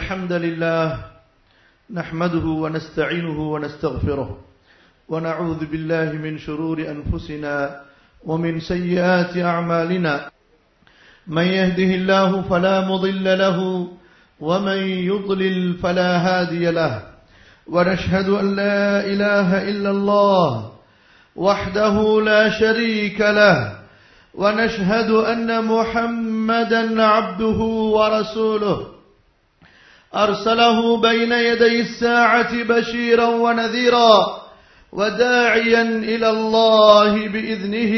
الحمد لله نحمده ونستعينه ونستغفره ونعوذ بالله من شرور أنفسنا ومن سيئات أعمالنا من يهده الله فلا مضل له ومن يضلل فلا هادي له ونشهد أن لا إله إلا الله وحده لا شريك له ونشهد أن محمدا عبده ورسوله أرسله بين يدي الساعة بشيرا ونذيرا وداعيا إلى الله بإذنه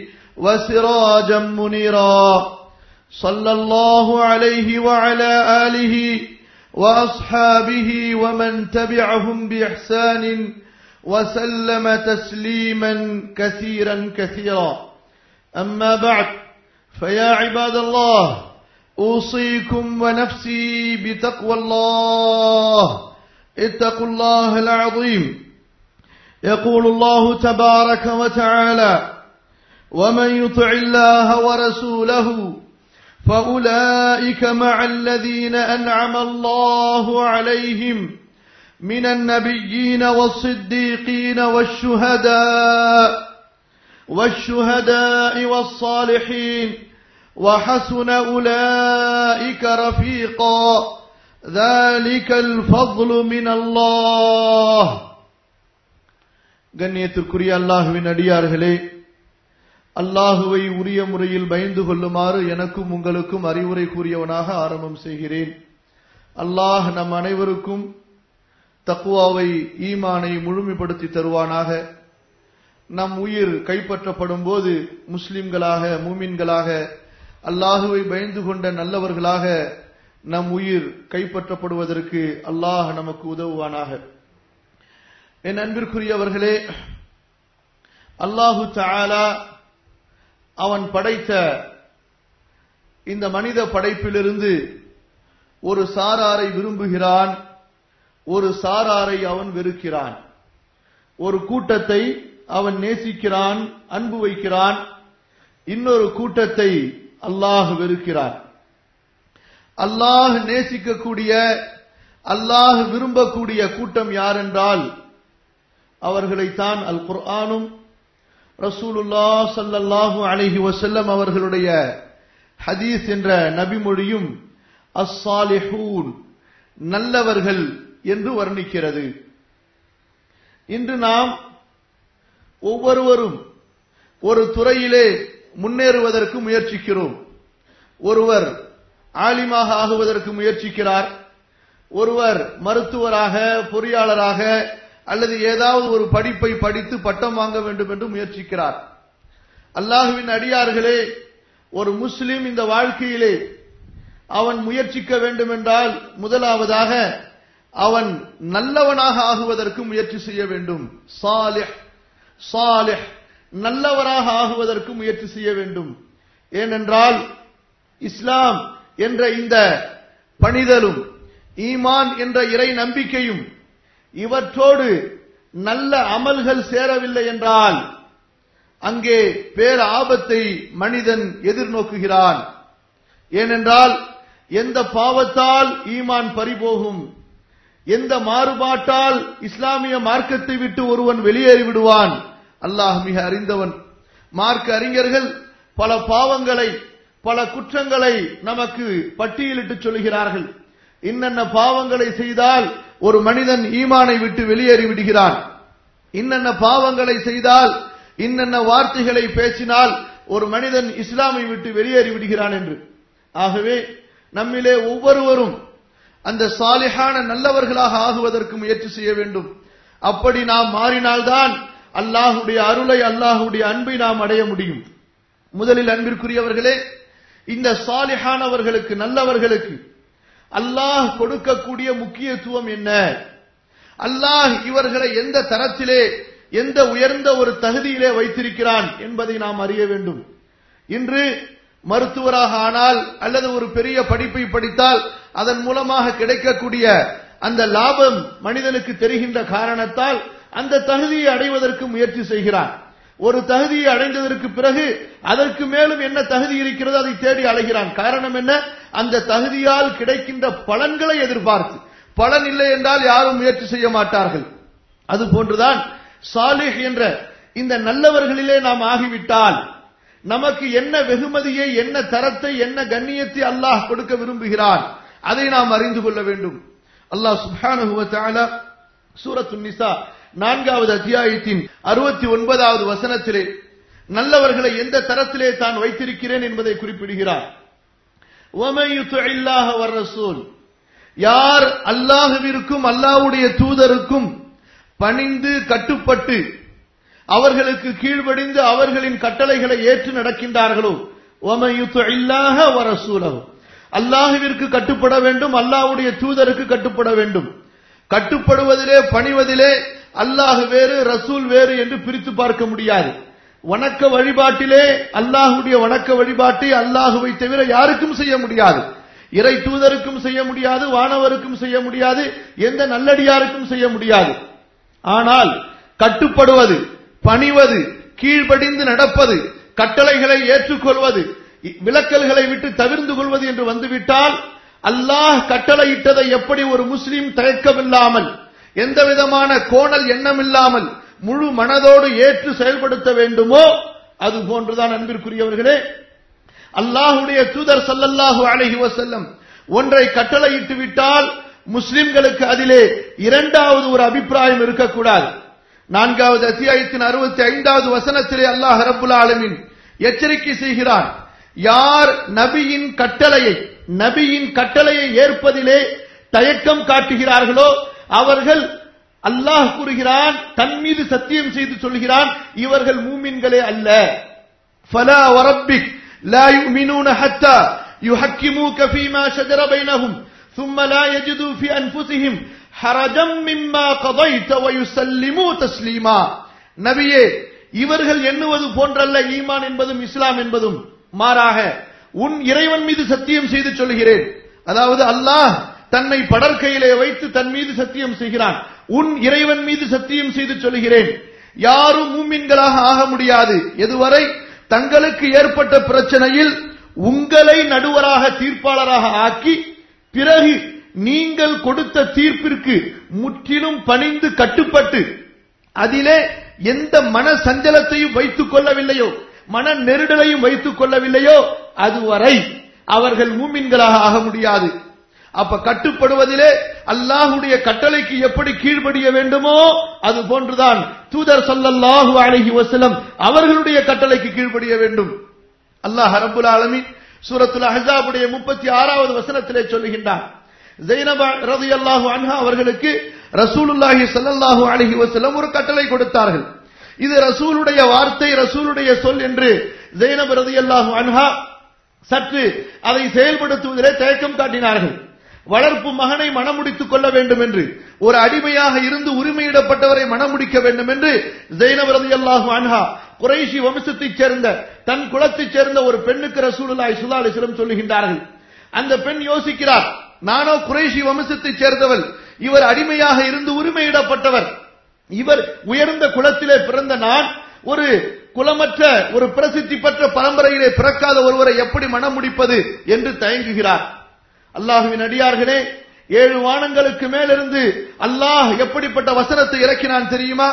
وسراجا منيرا صلى الله عليه وعلى آله وأصحابه ومن تبعهم بإحسان وسلم تسليما كثيرا كثيرا أما بعد فيا عباد الله أوصيكم ونفسي بتقوى الله اتقوا الله العظيم يقول الله تبارك وتعالى ومن يطع الله ورسوله فأولئك مع الذين أنعم الله عليهم من النبيين والصديقين والشهداء والشهداء والصالحين وحسن أولئك رفيقا ذلك الفضل من الله கண்ணியத்திற்குரிய அல்லாஹுவின் அடியார்களே அல்லாஹுவை உரிய முறையில் பயந்து கொள்ளுமாறு எனக்கும் உங்களுக்கும் அறிவுரை கூறியவனாக ஆரம்பம் செய்கிறேன் அல்லாஹ் நம் அனைவருக்கும் தக்குவாவை ஈமானை முழுமைப்படுத்தி தருவானாக நம் உயிர் கைப்பற்றப்படும் போது முஸ்லிம்களாக மூமின்களாக அல்லாஹுவை பயந்து கொண்ட நல்லவர்களாக நம் உயிர் கைப்பற்றப்படுவதற்கு அல்லாஹ் நமக்கு உதவுவானாக என் அன்பிற்குரியவர்களே அல்லாஹு தாலா அவன் படைத்த இந்த மனித படைப்பிலிருந்து ஒரு சாராரை விரும்புகிறான் ஒரு சாராரை அவன் வெறுக்கிறான் ஒரு கூட்டத்தை அவன் நேசிக்கிறான் அன்பு வைக்கிறான் இன்னொரு கூட்டத்தை அல்லாஹ் வெறுக்கிறான் அல்லாஹ் நேசிக்கக்கூடிய அல்லாஹ் விரும்பக்கூடிய கூட்டம் யார் என்றால் அவர்களைத்தான் அல் குர்ஆனும் ரசூலுல்லா சல்லல்லாஹு அலைஹி வசல்லம் அவர்களுடைய ஹதீஸ் என்ற நபிமொழியும் அஸ்ஸாலிஹூன் நல்லவர்கள் என்று வர்ணிக்கிறது இன்று நாம் ஒவ்வொருவரும் ஒரு துறையிலே முன்னேறுவதற்கு முயற்சிக்கிறோம் ஒருவர் ஆலிமாக ஆகுவதற்கு முயற்சிக்கிறார் ஒருவர் மருத்துவராக பொறியாளராக அல்லது ஏதாவது ஒரு படிப்பை படித்து பட்டம் வாங்க வேண்டும் என்று முயற்சிக்கிறார் அல்லாஹுவின் அடியார்களே ஒரு முஸ்லிம் இந்த வாழ்க்கையிலே அவன் முயற்சிக்க வேண்டும் என்றால் முதலாவதாக அவன் நல்லவனாக ஆகுவதற்கு முயற்சி செய்ய வேண்டும் சாலிஹ் சாலிஹ் நல்லவராக ஆகுவதற்கு முயற்சி செய்ய வேண்டும் ஏனென்றால் இஸ்லாம் என்ற இந்த பணிதலும் ஈமான் என்ற இறை நம்பிக்கையும் இவற்றோடு நல்ல அமல்கள் சேரவில்லை என்றால் அங்கே பேர் ஆபத்தை மனிதன் எதிர்நோக்குகிறான் ஏனென்றால் எந்த பாவத்தால் ஈமான் பறிபோகும் எந்த மாறுபாட்டால் இஸ்லாமிய மார்க்கத்தை விட்டு ஒருவன் வெளியேறி விடுவான் அல்லாஹ் மிக அறிந்தவன் மார்க்க அறிஞர்கள் பல பாவங்களை பல குற்றங்களை நமக்கு பட்டியலிட்டு சொல்கிறார்கள் இன்னென்ன பாவங்களை செய்தால் ஒரு மனிதன் ஈமானை விட்டு வெளியேறி விடுகிறான் இன்னென்ன பாவங்களை செய்தால் இன்னென்ன வார்த்தைகளை பேசினால் ஒரு மனிதன் இஸ்லாமை விட்டு வெளியேறி விடுகிறான் என்று ஆகவே நம்மிலே ஒவ்வொருவரும் அந்த சாலிஹான நல்லவர்களாக ஆகுவதற்கு முயற்சி செய்ய வேண்டும் அப்படி நாம் மாறினால்தான் அல்லாஹுடைய அருளை அல்லாஹுடைய அன்பை நாம் அடைய முடியும் முதலில் அன்பிற்குரியவர்களே இந்த சாலிஹானவர்களுக்கு நல்லவர்களுக்கு அல்லாஹ் கொடுக்கக்கூடிய முக்கியத்துவம் என்ன அல்லாஹ் இவர்களை எந்த தரத்திலே எந்த உயர்ந்த ஒரு தகுதியிலே வைத்திருக்கிறான் என்பதை நாம் அறிய வேண்டும் இன்று மருத்துவராக ஆனால் அல்லது ஒரு பெரிய படிப்பை படித்தால் அதன் மூலமாக கிடைக்கக்கூடிய அந்த லாபம் மனிதனுக்கு தெரிகின்ற காரணத்தால் அந்த தகுதியை அடைவதற்கு முயற்சி செய்கிறான் ஒரு தகுதியை அடைந்ததற்கு பிறகு அதற்கு மேலும் என்ன தகுதி இருக்கிறதோ அதை தேடி அலைகிறான் காரணம் என்ன அந்த தகுதியால் கிடைக்கின்ற பலன்களை எதிர்பார்த்து பலன் இல்லை என்றால் யாரும் முயற்சி செய்ய மாட்டார்கள் அது போன்றுதான் சாலிஹ் என்ற இந்த நல்லவர்களிலே நாம் ஆகிவிட்டால் நமக்கு என்ன வெகுமதியை என்ன தரத்தை என்ன கண்ணியத்தை அல்லாஹ் கொடுக்க விரும்புகிறான் அதை நாம் அறிந்து கொள்ள வேண்டும் அல்லாஹ் சுப்ஹானஹு வ தஆலா சூரத்து நிசா நான்காவது அத்தியாயத்தின் அறுபத்தி ஒன்பதாவது வசனத்திலே நல்லவர்களை எந்த தரத்திலே தான் வைத்திருக்கிறேன் என்பதை குறிப்பிடுகிறார் وَمَن يُطِعِ اللَّهَ وَالرَّسُولَ யார் அல்லாஹுவிற்கும் அல்லாஹ்வுடைய தூதருக்கும் பணிந்து கட்டுப்பட்டு அவர்களுக்கு கீழ்ப்படிந்து அவர்களின் கட்டளைகளை ஏற்று நடக்கின்றார்களோ وَمَن يُطِعِ اللَّهَ وَرَسُولَهُ அல்லாஹுவிற்கு கட்டுப்பட வேண்டும் அல்லாஹ்வுடைய தூதருக்கு கட்டுப்பட வேண்டும் கட்டுப்படுவதிலே பணிவதிலே அல்லாஹ் வேறு ரசூல் வேறு என்று பிரித்து பார்க்க முடியாது வணக்க வழிபாட்டிலே அல்லாஹுடைய வணக்க வழிபாட்டை அல்லாஹுவை தவிர யாருக்கும் செய்ய முடியாது இறை தூதருக்கும் செய்ய முடியாது வானவருக்கும் செய்ய முடியாது எந்த நல்லடியாருக்கும் செய்ய முடியாது ஆனால் கட்டுப்படுவது பணிவது கீழ்ப்படிந்து நடப்பது கட்டளைகளை ஏற்றுக்கொள்வது விலக்கல்களை விட்டு தவிர்ந்து கொள்வது என்று வந்துவிட்டால் அல்லாஹ் கட்டளையிட்டதை எப்படி ஒரு முஸ்லிம் தயக்கமில்லாமல் எந்த விதமான கோணல் எண்ணம் இல்லாமல் முழு மனதோடு ஏற்று செயல்படுத்த வேண்டுமோ அது போன்றுதான் அன்பிற்குரியவர்களே அல்லாஹுடைய தூதர் சல்லல்லாஹு அலைஹி வஸல்லம் ஒன்றை கட்டளையிட்டு விட்டால் முஸ்லிம்களுக்கு அதிலே இரண்டாவது ஒரு அபிப்பிராயம் இருக்கக்கூடாது நான்காவது அத்தியாயத்தின் அறுபத்தி ஐந்தாவது வசனத்திலே அல்லாஹ் ரப்புல் ஆலமின் எச்சரிக்கை செய்கிறான் யார் நபியின் கட்டளையை நபியின் கட்டளையை ஏற்பதிலே தயக்கம் காட்டுகிறார்களோ அவர்கள் அல்லாஹ் கூறுகிறான் தன் மீது சத்தியம் செய்து சொல்கிறான் இவர்கள் மூமின்களே அல்ல ஃபலா வரப்பிக் லா யுமினூன ஹத்தா யுஹக்கிமூக ஃபீமா ஷஜர பைனஹும் ثم لا يجدوا في أنفسهم حرجا مما قضيت ويسلموا تسليما நபியே இவர்கள் எண்ணுவது போன்றல்ல ஈமான் என்பதும் இஸ்லாம் என்பதும் மாறாக உன் இறைவன் மீது சத்தியம் செய்து சொல்கிறேன் அதாவது அல்லாஹ் தன்னை படற்கையிலே வைத்து தன் மீது சத்தியம் செய்கிறான் உன் இறைவன் மீது சத்தியம் செய்து சொல்கிறேன் யாரும் மூமின்களாக ஆக முடியாது எதுவரை தங்களுக்கு ஏற்பட்ட பிரச்சனையில் உங்களை நடுவராக தீர்ப்பாளராக ஆக்கி பிறகு நீங்கள் கொடுத்த தீர்ப்பிற்கு முற்றிலும் பணிந்து கட்டுப்பட்டு அதிலே எந்த மன சஞ்சலத்தையும் வைத்துக் கொள்ளவில்லையோ மன நெருடலையும் வைத்துக் கொள்ளவில்லையோ அதுவரை அவர்கள் மூமின்களாக ஆக முடியாது அப்ப கட்டுப்படுவதிலே அல்லாஹுடைய கட்டளைக்கு எப்படி கீழ்ப்படிய வேண்டுமோ அது போன்றுதான் தூதர் சல்லல்லாஹு அலைஹி வஸல்லம் அவர்களுடைய கட்டளைக்கு கீழ்ப்படிய வேண்டும் அல்லாஹ் ரப்புல் ஆலமீன் சூரத்துல் அஹ்ஸாபுடைய 36வது வசனத்திலே சொல்லுகின்றார் ஜைனபா ரலியல்லாஹு அன்ஹா அவர்களுக்கு ரசூலுல்லாஹி ஸல்லல்லாஹு அலைஹி வஸல்லம் ஒரு கட்டளை கொடுத்தார்கள் இது ரசூலுடைய வார்த்தை ரசூலுடைய சொல் என்று ஜைனப் ரலியல்லாஹு அன்ஹா சற்று அதை செயல்படுத்துவதிலே தயக்கம் காட்டினார்கள் வளர்ப்பு மகனை மணமுடித்துக் கொள்ள வேண்டும் என்று ஒரு அடிமையாக இருந்து உரிமையிடப்பட்டவரை மணமுடிக்க வேண்டும் என்று ஜெயினப் ரலியல்லாஹு அன்ஹா குறைஷி வம்சத்தைச் சேர்ந்த தன் குலத்தைச் சேர்ந்த ஒரு பெண்ணுக்கு ரசூலுல்லாஹி ஸல்லல்லாஹு அலைஹி வஸல்லம் சொல்லுகின்றார்கள் அந்த பெண் யோசிக்கிறார் நானோ குறைஷி வம்சத்தைச் சேர்ந்தவள் இவர் அடிமையாக இருந்து உரிமையிடப்பட்டவர் இவர் உயர்ந்த குலத்திலே பிறந்த நான் ஒரு குலமற்ற ஒரு பிரசித்தி பெற்ற பரம்பரையிலே பிறக்காத ஒருவரை எப்படி மனம் முடிப்பது என்று தயங்குகிறார் அல்லாஹுவின் அடியார்களே ஏழு வானங்களுக்கு மேலிருந்து அல்லாஹ் எப்படிப்பட்ட வசனத்தை இறக்கினான் தெரியுமா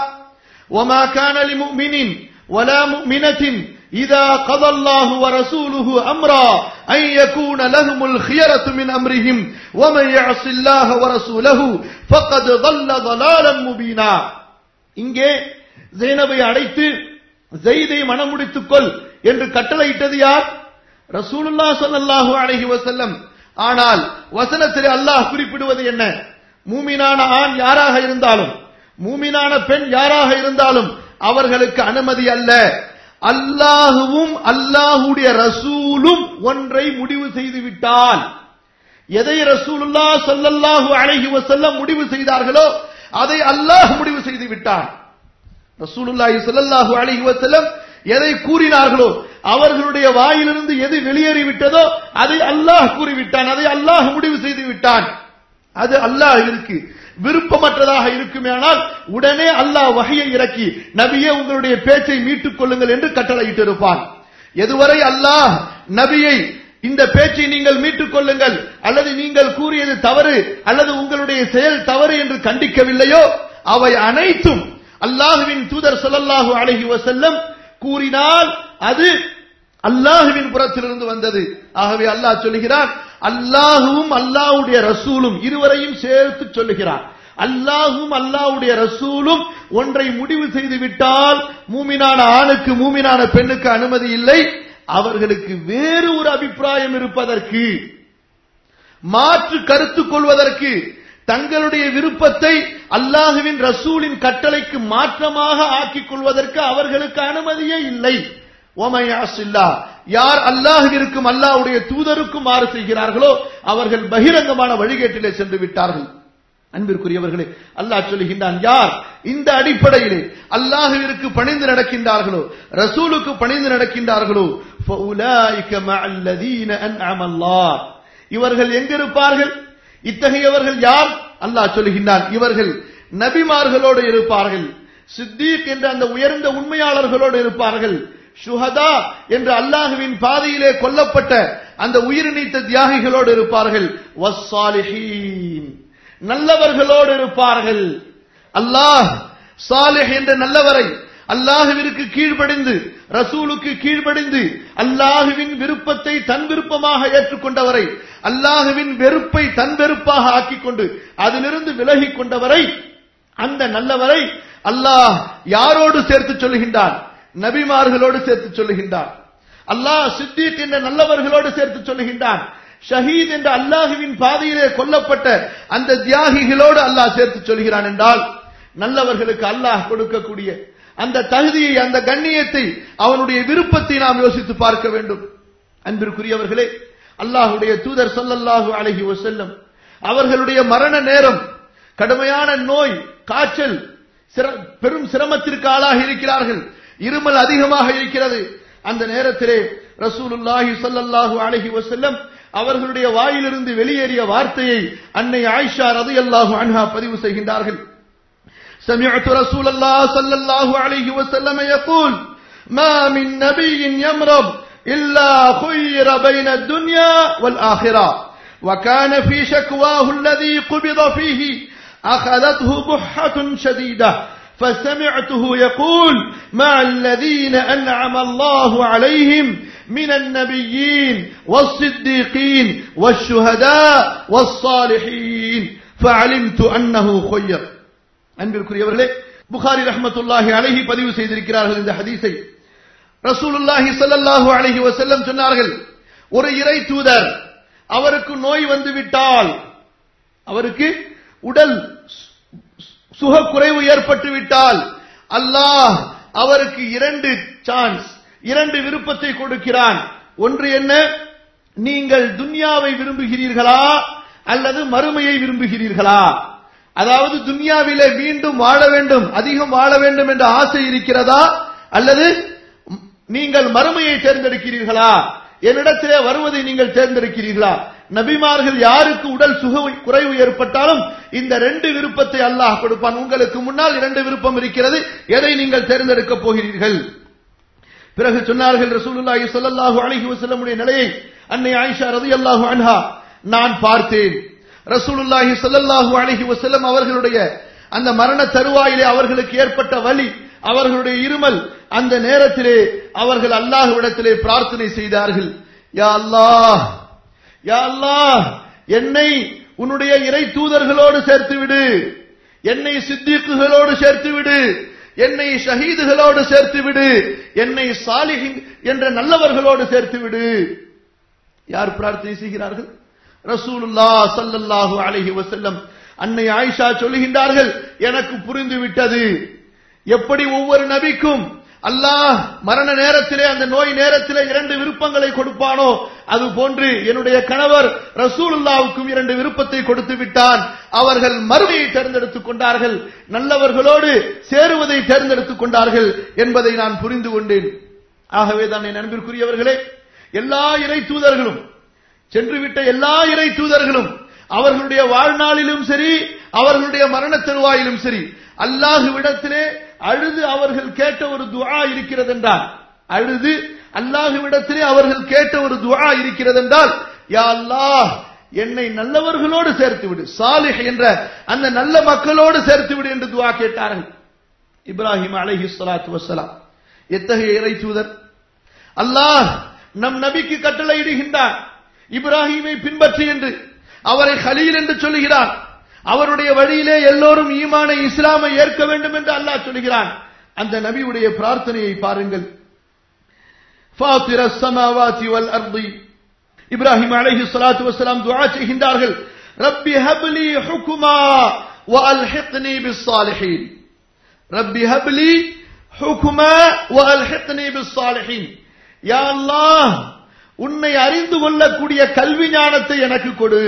ஒமா கானலி முஃமினின் ولا مؤمنة إذا قضى الله ورسوله أمرا أن يكون لهم الخيرة من أمرهم ومن يعص الله ورسوله فقد ضل ضلالا مبينا இங்கே ஜெய்னபை அடைத்து ஜெய்தை மனமுடித்துக் கொள் என்று கட்டளையிட்டது யார் ரசூலுல்லா ஸல்லல்லாஹு அலைஹி வஸல்லம் ஆனால் வசனத்தில் அல்லாஹ் குறிப்பிடுவது என்ன மூமினான ஆண் யாராக இருந்தாலும் மூமினான பெண் யாராக இருந்தாலும் அவர்களுக்கு அனுமதி அல்ல அல்லாஹுவும் அல்லாஹுடைய ரசூலும் ஒன்றை முடிவு செய்து விட்டால் எதை ரசூலுல்லா ஸல்லல்லாஹு அலைஹி வஸல்லம் முடிவு செய்தார்களோ அதை அல்லாஹ் முடிவு செய்து விட்டான் ரசூலுல்லாஹி ஸல்லல்லாஹு அலைஹி வஸல்லம் எதை கூறினார்களோ அவர்களுடைய வாயிலிருந்து எது வெளியேறிவிட்டதோ அதை அல்லாஹ் கூறிவிட்டான் அதை அல்லாஹ் முடிவு செய்து விட்டான் அது அல்லாஹ் இருக்கு விருப்பமற்றதாக இருக்குமேயானால் உடனே அல்லாஹ் வகையை இறக்கி நபியே உங்களுடைய பேச்சை மீட்டுக் கொள்ளுங்கள் என்று கட்டளையிட்டு இருப்பான் எதுவரை அல்லாஹ் நபியை இந்த பேச்சை நீங்கள் மீட்டுக் கொள்ளுங்கள் அல்லது நீங்கள் கூறியது தவறு அல்லது உங்களுடைய செயல் தவறு என்று கண்டிக்கவில்லையோ அவை அனைத்தும் அல்லாஹுவின் தூதர் ஸல்லல்லாஹு அலைஹி வஸல்லம் கூறினால் அது அல்லாஹுவின் புறத்திலிருந்து வந்தது ஆகவே அல்லாஹ் சொல்லுகிறான் அல்லாஹுவும் அல்லாஹ்வுடைய ரசூலும் இருவரையும் சேர்த்து சொல்லுகிறான் அல்லாஹும் அல்லாஹ்வுடைய ரசூலும் ஒன்றை முடிவு செய்து விட்டால் மூமினான ஆணுக்கு மூமினான பெண்ணுக்கு அனுமதி இல்லை அவர்களுக்கு வேறு ஒரு அபிப்பிராயம் இருப்பதற்கு மாற்று கருத்து கொள்வதற்கு தங்களுடைய விருப்பத்தை அல்லாஹுவின் ரசூலின் கட்டளைக்கு மாற்றமாக ஆக்கிக் கொள்வதற்கு அவர்களுக்கு அனுமதியே இல்லை ஓமையாசில்லா யார் அல்லாஹுவிற்கும் அல்லாஹ்வுடைய தூதருக்கும் மாறு செய்கிறார்களோ அவர்கள் பகிரங்கமான வழிகேட்டிலே சென்று விட்டார்கள் அன்பிற்குரியவர்களே அல்லாஹ் சொல்லுகின்றான் யார் இந்த அடிப்படையிலே அல்லாஹுவிற்கு பணிந்து நடக்கின்றார்களோ ரசூலுக்கு பணிந்து நடக்கின்றார்களோ فَأُولَٰئِكَ مَعَ الَّذِينَ أَنْعَمَ اللَّهُ இவர்கள் எங்கிருப்பார்கள் இத்தகையவர்கள் யார் அல்லாஹ் சொல்லுகின்றான் இவர்கள் நபிமார்களோடு இருப்பார்கள் சித்தீக் என்ற அந்த உயர்ந்த உண்மையாளர்களோடு இருப்பார்கள் ஷுஹதா என்ற அல்லாஹுவின் பாதையிலே கொல்லப்பட்ட அந்த உயிர் நீத்த தியாகிகளோடு இருப்பார்கள் வஸ்ஸாலிஹீன் நல்லவர்களோடு இருப்பார்கள் அல்லாஹ் சாலிஹ் என்ற நல்லவரை அல்லாஹுவிற்கு கீழ்ப்படிந்து ரசூலுக்கு கீழ்ப்படிந்து அல்லாஹுவின் விருப்பத்தை தன் விருப்பமாக ஏற்றுக்கொண்டவரை அல்லாஹுவின் வெறுப்பை தன் வெறுப்பாக ஆக்கிக் கொண்டு அதிலிருந்து விலகிக் கொண்டவரை அந்த நல்லவரை அல்லாஹ் யாரோடு சேர்த்து சொல்லுகின்றான் நபிமார்களோடு சேர்த்து சொல்லுகின்றான் அல்லாஹ் சித்திக் என்ற நல்லவர்களோடு சேர்த்து சொல்லுகின்றான் ஷஹீத் என்ற அல்லாஹுவின் பாதையிலே கொல்லப்பட்ட அந்த தியாகிகளோடு அல்லாஹ் சேர்த்து சொல்கிறான் என்றால் நல்லவர்களுக்கு அல்லாஹ் கொடுக்கக்கூடிய அந்த தகுதியை அந்த கண்ணியத்தை அவனுடைய விருப்பத்தை நாம் யோசித்து பார்க்க வேண்டும் அன்பிற்குரியவர்களே அல்லாஹுடைய தூதர் சொல்லல்லாஹு அழகி வசல்லம் அவர்களுடைய மரண நேரம் கடுமையான நோய் காய்ச்சல் பெரும் சிரமத்திற்கு ஆளாகி இருக்கிறார்கள் இருமல் அதிகமாக இருக்கிறது அந்த நேரத்திலே ரசூலுல்லாஹி ஸல்லல்லாஹு அலைஹி வஸல்லம் அவர்களுடைய வாயிலிருந்து வெளியேறிய வார்த்தையை அன்னை ஆயிஷா ரலியல்லாஹு அன்ஹா பதிவு செய்கின்றார்கள் سمعت رسول الله صلى الله عليه وسلم يقول ما من نبي يمرض إلا خير بين الدنيا والآخرة وكان في شكواه الذي قبض فيه أخذته بحة شديدة فسمعته يقول مع الذين أنعم الله عليهم من النبيين والصديقين والشهداء والصالحين فعلمت أنه خير அன்பிற்குரியவர்களே புகாரி ரஹமத்துல்லாஹி அழகி பதிவு செய்திருக்கிறார்கள் இந்த ஹதீஸை ரசூலுல்லாஹி ஸல்லல்லாஹு அலைஹி வஸல்லம் சொன்னார்கள் ஒரு இறை தூதர் அவருக்கு நோய் வந்து விட்டால் அவருக்கு உடல் சுகக்குறைவு ஏற்பட்டு விட்டால் அல்லாஹ் அவருக்கு இரண்டு சான்ஸ் இரண்டு விருப்பத்தை கொடுக்கிறான் ஒன்று என்ன நீங்கள் துன்யாவை விரும்புகிறீர்களா அல்லது மறுமையை விரும்புகிறீர்களா அதாவது துன்யாவிலே மீண்டும் வாழ வேண்டும் அதிகம் வாழ வேண்டும் என்ற ஆசை இருக்கிறதா அல்லது நீங்கள் மறுமையை தேர்ந்தெடுக்கிறீர்களா என்னிடத்திலே வருவதை நீங்கள் தேர்ந்தெடுக்கிறீர்களா நபிமார்கள் யாருக்கு உடல் சுக குறைவு ஏற்பட்டாலும் இந்த ரெண்டு விருப்பத்தை அல்லாஹ் கொடுப்பான் உங்களுக்கு முன்னால் இரண்டு விருப்பம் இருக்கிறது எதை நீங்கள் தேர்ந்தெடுக்க போகிறீர்கள் பிறகு சொன்னார்கள் ரசூலுல்லாஹி ஸல்லல்லாஹு அலைஹி வஸல்லமுடைய நிலையை அன்னை ஆயிஷா ரலியல்லாஹு அன்ஹா நான் பார்த்தேன் ரசூலுல்லாஹி ஸல்லல்லாஹு அலைஹி வஸல்லம் அவர்களுடைய அந்த மரண தருவாயிலே அவர்களுக்கு ஏற்பட்ட வலி அவர்களுடைய இருமல் அந்த நேரத்திலே அவர்கள் அல்லாஹ்விடத்திலே பிரார்த்தனை செய்தார்கள் யா அல்லாஹ் யா அல்லாஹ் என்னை உன்னுடைய இறை தூதர்களோடு சேர்த்து விடு என்னை சித்திக்குகளோடு சேர்த்து விடு என்னை ஷஹீதுகளோடு சேர்த்து விடு என்னை சாலிஹின் என்ற நல்லவர்களோடு சேர்த்து விடு யார் பிரார்த்தனை செய்கிறார்கள் ரசூலுல்லா சல்லல்லாஹு அலைஹி வஸல்லம் அன்னை ஆயிஷா சொல்லுகின்றார்கள் எனக்கு புரிந்து விட்டது எப்படி ஒவ்வொரு நபிக்கும் அல்லாஹ் மரண நேரத்திலே அந்த நோய் நேரத்திலே இரண்டு விருப்பங்களை கொடுப்பானோ அது போன்று என்னுடைய கணவர் ரசூலுல்லாவுக்கும் இரண்டு விருப்பத்தை கொடுத்து விட்டான் அவர்கள் மறுமையை தேர்ந்தெடுத்துக் கொண்டார்கள் நல்லவர்களோடு சேருவதை தேர்ந்தெடுத்துக் கொண்டார்கள் என்பதை நான் புரிந்து கொண்டேன் ஆகவே தான் என் அன்பிற்குரியவர்களே எல்லா இறை தூதர்களும் சென்றுவிட்ட எல்லா இறை தூதர்களும் அவர்களுடைய வாழ்நாளிலும் சரி அவர்களுடைய மரண தருவாயிலும் சரி அல்லாஹுவிடத்திலே அழுது அவர்கள் கேட்ட ஒரு துஆ இருக்கிறது என்றால் அழுது அல்லாஹுவிடத்திலே அவர்கள் கேட்ட ஒரு துஆ இருக்கிறது என்றால் யா அல்லாஹ் என்னை நல்லவர்களோடு சேர்த்து விடு சாலிஹ் என்ற அந்த நல்ல மக்களோடு சேர்த்து விடு என்று துஆ கேட்டார்கள் இப்ராஹிம் அலைஹி ஸலாத்து வஸலாம் எத்தகைய இறை தூதர் அல்லாஹ் நம் நபிக்கு கட்டளையிடுகின்றார் இப்ராஹிமை பின்பற்றி என்று அவரை ஹலீல் என்று சொல்லுகிறான் அவருடைய வழியிலே எல்லோரும் ஈமானை இஸ்லாமை ஏற்க வேண்டும் என்று அல்லாஹ் சொல்கிறான் அந்த நபியுடைய பிரார்த்தனையை பாருங்கள் ஃபாத்திர السماوات والارض இப்ராஹிம் அலைஹி ஸலாத்து வஸலாம் துஆ செய்கின்றார்கள் ரப்பி ஹப்லி ஹுக்மா வஅல்ஹிக்னி பிஸ்ஸாலிஹீன் ரப்பி ஹப்லி ஹுக்மா வஅல்ஹிக்னி பிஸ்ஸாலிஹீன் யா அல்லாஹ் உன்னை அறிந்து கொள்ளக்கூடிய கல்வி ஞானத்தை எனக்கு கொடு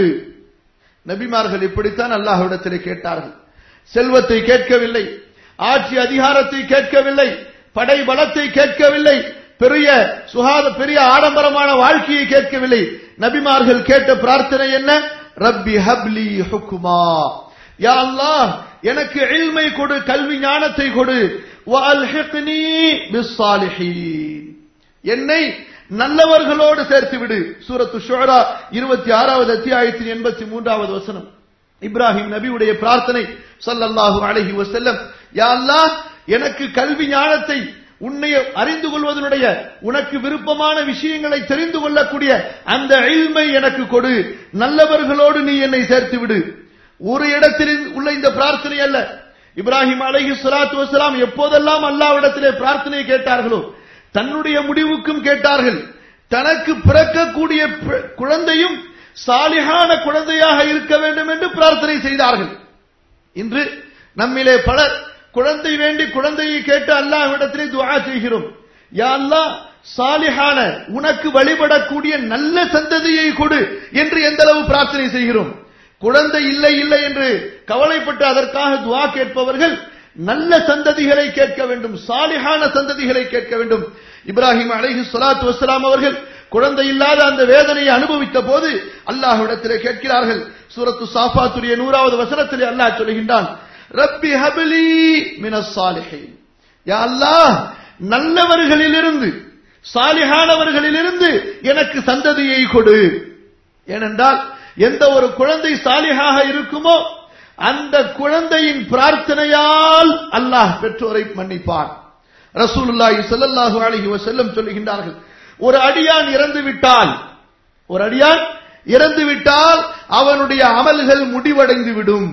நபிமார்கள் இப்படித்தான் அல்லாஹ்விடத்திலே கேட்டார்கள் செல்வத்தை கேட்கவில்லை ஆட்சி அதிகாரத்தை கேட்கவில்லை படை பலத்தை கேட்கவில்லை பெரிய சுகாத பெரிய ஆடம்பரமான வாழ்க்கையை கேட்கவில்லை நபிமார்கள் கேட்ட பிரார்த்தனை என்ன ரப்பி ஹப்லி ஹுக்குமா யா அல்லாஹ் எனக்கு இல்மை கொடு கல்வி ஞானத்தை கொடு வஅல்ஹிக்னி பிஸ்ஸாலிஹீன் என்னை நல்லவர்களோடு சேர்த்து விடு சூரத்து ஷுரா இருபத்தி ஆறாவது அத்தியாயத்தின் எண்பத்தி மூன்றாவது வசனம் இப்ராஹிம் நபியுடைய பிரார்த்தனை சல்லல்லாஹு அலைஹி வஸல்லம் யா அல்லாஹ் எனக்கு கல்வி ஞானத்தை உன்னை அறிந்து கொள்வதனுடைய உனக்கு விருப்பமான விஷயங்களை தெரிந்து கொள்ளக்கூடிய அந்த இல்மை எனக்கு கொடு நல்லவர்களோடு நீ என்னை சேர்த்து விடு ஒரு இடத்தில் உள்ள இந்த பிரார்த்தனை அல்ல இப்ராஹிம் அலைஹி ஸலாத்து வஸலாம் எப்போதெல்லாம் அல்லாஹ்விடத்திலே பிரார்த்தனை கேட்டார்களோ தன்னுடைய முடிவுக்கும் கேட்டார்கள் தனக்கு பிறக்கக்கூடிய பி- குழந்தையும் சாலிகான குழந்தையாக இருக்க வேண்டும் என்று பிரார்த்தனை செய்தார்கள் இன்று நம்மிலே பலர் குழந்தை வேண்டி குழந்தையை கேட்டு அல்லாஹ்விடத்திலே துஆ செய்கிறோம் யா அல்லாஹ் சாலிஹான உனக்கு வழிபடக்கூடிய நல்ல சந்ததியை கொடு என்று எந்த அளவு பிரார்த்தனை செய்கிறோம் குழந்தை இல்லை இல்லை என்று கவலைப்பட்டு அதற்காக துஆ கேட்பவர்கள் நல்ல சந்ததிகளை கேட்க வேண்டும் சாலிஹான சந்ததிகளை கேட்க வேண்டும் இப்ராஹிம் அலைஹி ஸலாத்து வஸ்ஸலாம் அவர்கள் குழந்தை இல்லாத அந்த வேதனையை அனுபவித்த போது அல்லாஹ்விடத்திலே கேட்கிறார்கள் சூரத்து சாஃபாத்துடைய நூறாவது வசனத்திலே அல்லாஹ் சொல்கின்றான் ரப்பி ஹப்லி மினஸ் சாலிஹீன் யா அல்லாஹ் நல்லவர்களிலிருந்து சாலிஹானவர்களிலிருந்து எனக்கு சந்ததியை கொடு ஏனென்றால் எந்த ஒரு குழந்தை சாலிஹாக இருக்குமோ அந்த குழந்தையின் பிரார்த்தனையால் அல்லாஹ் பெற்றோரை மன்னிப்பான் ரசூலுல்லாஹி ஸல்லல்லாஹு அலைஹி வஸல்லம் சொல்லுகின்றார்கள் ஒரு அடியான் இறந்து விட்டால் ஒரு அடியான் இறந்து விட்டால் அவனுடைய அமல்கள் முடிவடைந்து விடும்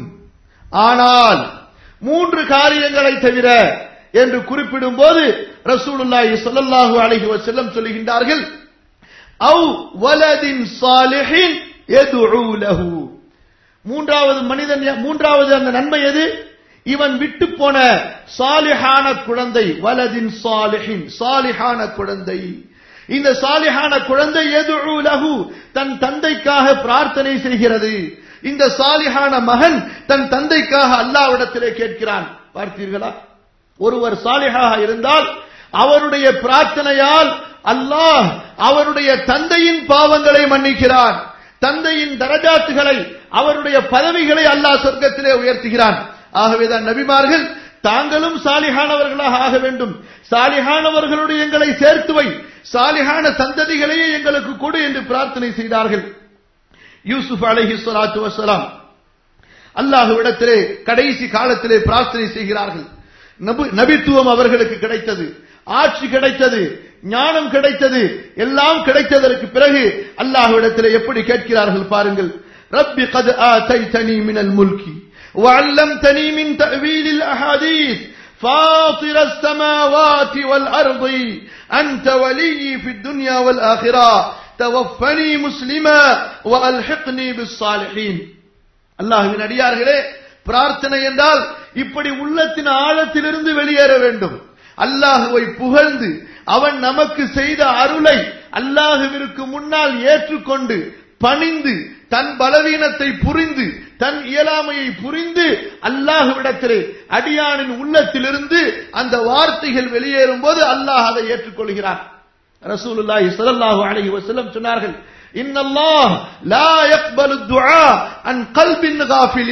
ஆனால் மூன்று காரியங்களை தவிர என்று குறிப்பிடும் போது ரசூலுல்லாஹி ஸல்லல்லாஹு அலைஹி வஸல்லம் சொல்லுகின்றார்கள் அவு வலதின் சாலிஹின் எதுஉ லஹு மூன்றாவது மனிதன் யா- மூன்றாவது அந்த நன்மை எது இவன் விட்டு போன சாலிஹான குழந்தை வலதின் சாலிஹின் சாலிஹான குழந்தை இந்த சாலிஹான குழந்தை எதுஉ லஹு தன் தந்தைக்காக பிரார்த்தனை செய்கிறது இந்த சாலிஹான மகன் தன் தந்தைக்காக அல்லாஹ்விடத்திலே கேட்கிறான் பார்த்தீர்களா ஒருவர் சாலிஹாக இருந்தால் அவருடைய பிரார்த்தனையால் அல்லாஹ் அவருடைய தந்தையின் பாவங்களை மன்னிக்கிறான் தந்தையின் தரஜாத்துகளை அவருடைய பதவிகளை அல்லாஹ் சொர்க்கத்திலே உயர்த்துகிறான் ஆகவேதான் நபிமார்கள் தாங்களும் சாலிஹானவர்களாக ஆக வேண்டும் சாலிஹானவர்களுடைய எங்களை சேர்த்து வை சாலிஹான சந்ததிகளையே எங்களுக்கு கொடு என்று பிரார்த்தனை செய்தார்கள் யூசுப் அலைஹி ஸலாத்து வஸலாம் அல்லாஹ்விடத்திலே கடைசி காலத்திலே பிரார்த்தனை செய்கிறார்கள் நபி- நபித்துவம் அவர்களுக்கு கிடைத்தது ஆட்சி கிடைத்தது ஞானம் கிடைத்தது எல்லாம் கிடைத்ததற்கு பிறகு அல்லாஹ்விடத்திலே எப்படி கேட்கிறார்கள் பாருங்கள் ரப்பி கத் ஆதைதனி மினல் முல்கி وعلمتني من تأويل الأحاديث فاطر السماوات والأرض أنت ولي في الدنيا والآخرة توفني مسلما وألحقني بالصالحين அல்லாஹ்வின் அடியார்களே பிரார்த்தனை என்றால் இப்படி உள்ளத்தின் ஆழத்திலிருந்து வெளியேற வேண்டும் அல்லாஹுவை புகழ்ந்து அவன் நமக்கு செய்த அருளை அல்லாஹுவிற்கு முன்னால் ஏற்றுக்கொண்டு பணிந்து தன் பலவீனத்தை புரிந்து தன் இயலாமையை புரிந்து அல்லாஹுவிடத்திலே அடியானின் உள்ளத்திலிருந்து அந்த வார்த்தைகள் வெளியேறும் போது அல்லாஹ் அதை ஏற்றுக்கொள்கிறான் ரசூலுல்லாஹி ஸல்லல்லாஹு அலைஹி வஸல்லம் சொன்னார்கள் இன்னல்லாஹ் லா யக்பலு துஆ அன் கல்பின் காஃபிலின்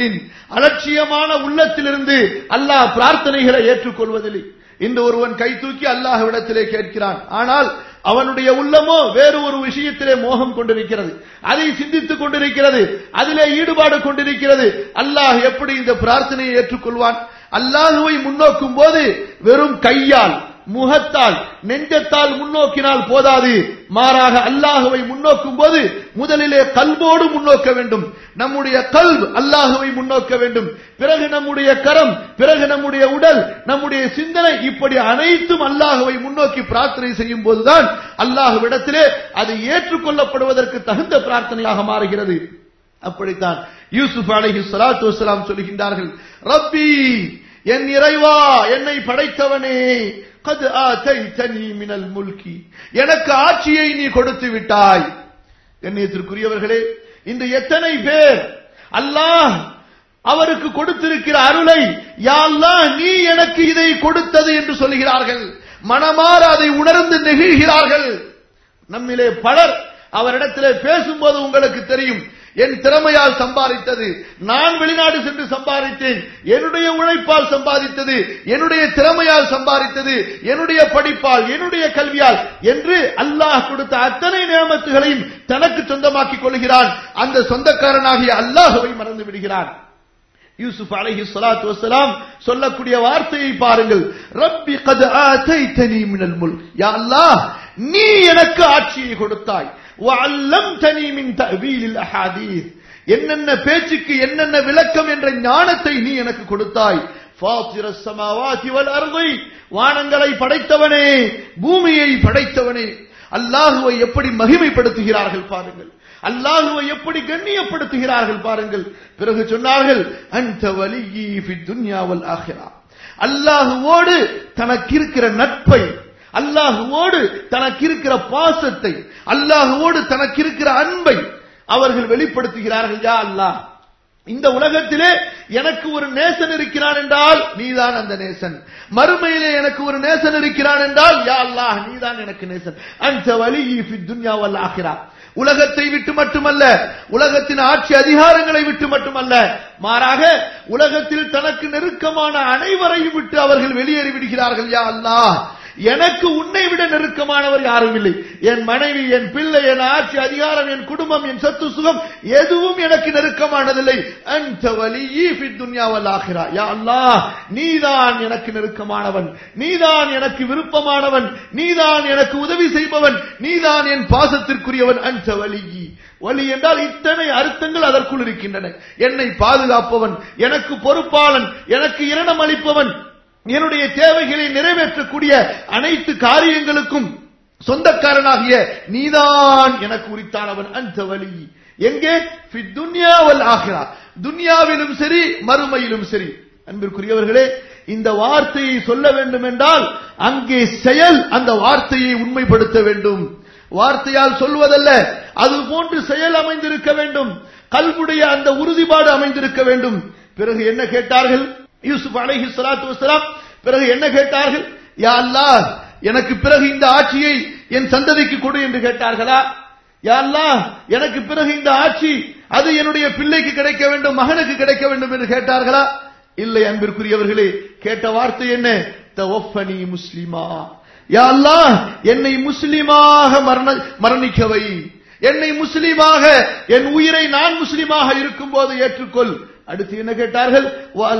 அலட்சியமான உள்ளத்திலிருந்து அல்லாஹ் பிரார்த்தனைகளை ஏற்றுக்கொள்வதில்லை இந்த ஒருவன் கை தூக்கி அல்லாஹ்விடத்திலே கேட்கிறான் ஆனால் அவனுடைய உள்ளமோ வேறு ஒரு விஷயத்திலே மோகம் கொண்டிருக்கிறது அதை சிந்தித்துக் கொண்டிருக்கிறது அதிலே ஈடுபாடு கொண்டிருக்கிறது அல்லாஹ் எப்படி இந்த பிரார்த்தனையை ஏற்றுக்கொள்வான் அல்லாஹுவை முன்னோக்கும் போது வெறும் கையால் முகத்தால் நெஞ்சத்தால் முன்னோக்கினால் போதாது மாறாக அல்லாஹுவை முன்னோக்கும் போது முதலிலே கல்வோடு முன்னோக்க வேண்டும் நம்முடைய கல்வ் அல்லாஹுவை முன்னோக்க வேண்டும் பிறகு நம்முடைய கரம் பிறகு நம்முடைய உடல் நம்முடைய சிந்தனை இப்படி அனைத்தும் அல்லாஹுவை முன்னோக்கி பிரார்த்தனை செய்யும் போதுதான் அல்லாஹுவிடத்திலே அது ஏற்றுக்கொள்ளப்படுவதற்கு தகுந்த பிரார்த்தனையாக மாறுகிறது அப்படித்தான் யூசுப் அலைஹி ஸலாத்து வஸலாம் சொல்கின்றார்கள் ரப்பி என் இறைவா என்னை படைத்தவனே قد آتيتني من الملك எனக்கு ஆட்சியை நீ கொடுத்து விட்டாய் கண்ணியத்திற்குரியவர்களே இன்று எத்தனை பேர் அல்லாஹ் அவருக்கு கொடுத்திருக்கிற அருளை யா அல்லாஹ் நீ எனக்கு இதை கொடுத்தது என்று சொல்கிறார்கள் மனமாற அதை உணர்ந்து நெகிழ்கிறார்கள் நம்மிலே பலர் அவரிடத்திலே பேசும்போது உங்களுக்கு தெரியும் என் திறமையால் சம்பாதித்தது நான் வெளிநாடு சென்று சம்பாதித்தேன் என்னுடைய உழைப்பால் சம்பாதித்தது என்னுடைய திறமையால் சம்பாதித்தது என்னுடைய படிப்பால் என்னுடைய கல்வியால் என்று அல்லாஹ் கொடுத்த அத்தனை நியமத்துகளையும் தனக்கு சொந்தமாக்கிக் கொள்கிறான் அந்த சொந்தக்காரனாகிய அல்லாஹுவை மறந்து விடுகிறான் யூசுப் அலைஹி ஸலாத்து வஸலாம் சொல்லக்கூடிய வார்த்தையை பாருங்கள் ரப்பி கத் ஆதைதனி மினல் முல்க் யா அல்லாஹ் நீ எனக்கு ஆட்சியை கொடுத்தாய் வஅல்லம்தனி மின் தஅவீலில் அஹாதீஸ் என்னென்ன பேச்சுக்கு என்னென்ன விளக்கம் என்ற ஞானத்தை நீ எனக்கு கொடுத்தாய் ஃபாத்திர ஸமாவாதி வல் அர்தி வானங்களை படைத்தவனே பூமியை படைத்தவனே அல்லாஹுவை எப்படி மகிமைப்படுத்துகிறார்கள் பாருங்கள் அல்லாஹுவை எப்படி கண்ணியப்படுத்துகிறார்கள் பாருங்கள் பிறகு சொன்னார்கள் அந்த வலியி துன்யா வல் ஆஹிரா அல்லாஹுவோடு தனக்கு இருக்கிற நட்பை அல்லாஹுவோடு தனக்கு இருக்கிற பாசத்தை அல்லாஹுவோடு தனக்கு இருக்கிற அன்பை அவர்கள் வெளிப்படுத்துகிறார்கள் யா அல்லாஹ் இந்த உலகத்திலே எனக்கு ஒரு நேசன் இருக்கிறான் என்றால் நீதான் அந்த நேசன் மறுமையிலே எனக்கு ஒரு நேசன் இருக்கிறான் என்றால் யா அல்லாஹ் நீதான் எனக்கு நேசன் அந்த வலி துன்யா வல் ஆகிரா உலகத்தை விட்டு மட்டுமல்ல உலகத்தின் ஆட்சி அதிகாரங்களை விட்டு மட்டுமல்ல மாறாக உலகத்தில் தனக்கு நெருக்கமான அனைவரையும் விட்டு அவர்கள் வெளியேறி விடுகிறார்கள் யா அல்லாஹ் எனக்கு உன்னை விட நெருக்கமானவர் யாரும் இல்லை என் மனைவி என் பிள்ளை என் ஆட்சி அதிகாரம் என் குடும்பம் என் சொத்து சுகம் எதுவும் எனக்கு நெருக்கமானதில்லை அந்த வலியி துன்யாவல் ஆகிறா யா அல்லாஹ் நீதான் எனக்கு நெருக்கமானவன் நீதான் எனக்கு விருப்பமானவன் நீதான் எனக்கு உதவி செய்பவன் நீதான் என் பாசத்திற்குரியவன் அந்த வலியி வலி என்றால் இத்தனை அர்த்தங்கள் அதற்குள் இருக்கின்றன என்னை பாதுகாப்பவன் எனக்கு பொறுப்பாளன் எனக்கு இரணம் அளிப்பவன் என்னுடைய தேவைகளை நிறைவேற்றக்கூடிய அனைத்து காரியங்களுக்கும் சொந்தக்காரனாகிய நீதான் எனக்கு உரித்தானவன் அந்த வழி எங்கே துன்யாவல் ஆகிறா துன்யாவிலும் சரி மறுமையிலும் சரி அன்பிற்குரியவர்களே இந்த வார்த்தையை சொல்ல வேண்டும் என்றால் அங்கே செயல் அந்த வார்த்தையை உண்மைப்படுத்த வேண்டும் வார்த்தையால் சொல்வதல்ல அது போன்று செயல் அமைந்திருக்க வேண்டும் கல்வுடைய அந்த உறுதிப்பாடு அமைந்திருக்க வேண்டும் பிறகு என்ன கேட்டார்கள் யூசுப் அலைஹி ஸலாத்து வஸலாம் பிறகு என்ன கேட்டார்கள் யா அல்லாஹ் எனக்கு பிறகு இந்த ஆட்சியை என் சந்ததிக்கு கொடு என்று கேட்டார்களா யா அல்லாஹ் எனக்கு பிறகு இந்த ஆட்சி அது என்னுடைய பிள்ளைக்கு கிடைக்க வேண்டும் மகனுக்கு கிடைக்க வேண்டும் என்று கேட்டார்களா இல்லை அன்பிற்குரியவர்களே கேட்ட வார்த்தை என்ன தவஃபனி முஸ்லிமா யா அல்லாஹ் என்னை முஸ்லிமாக மரண மரணிக்கவை என்னை முஸ்லிமாக என் உயிரை நான் முஸ்லிமாக இருக்கும் போது ஏற்றுக்கொள் அடுத்து என்ன கேட்டார்கள்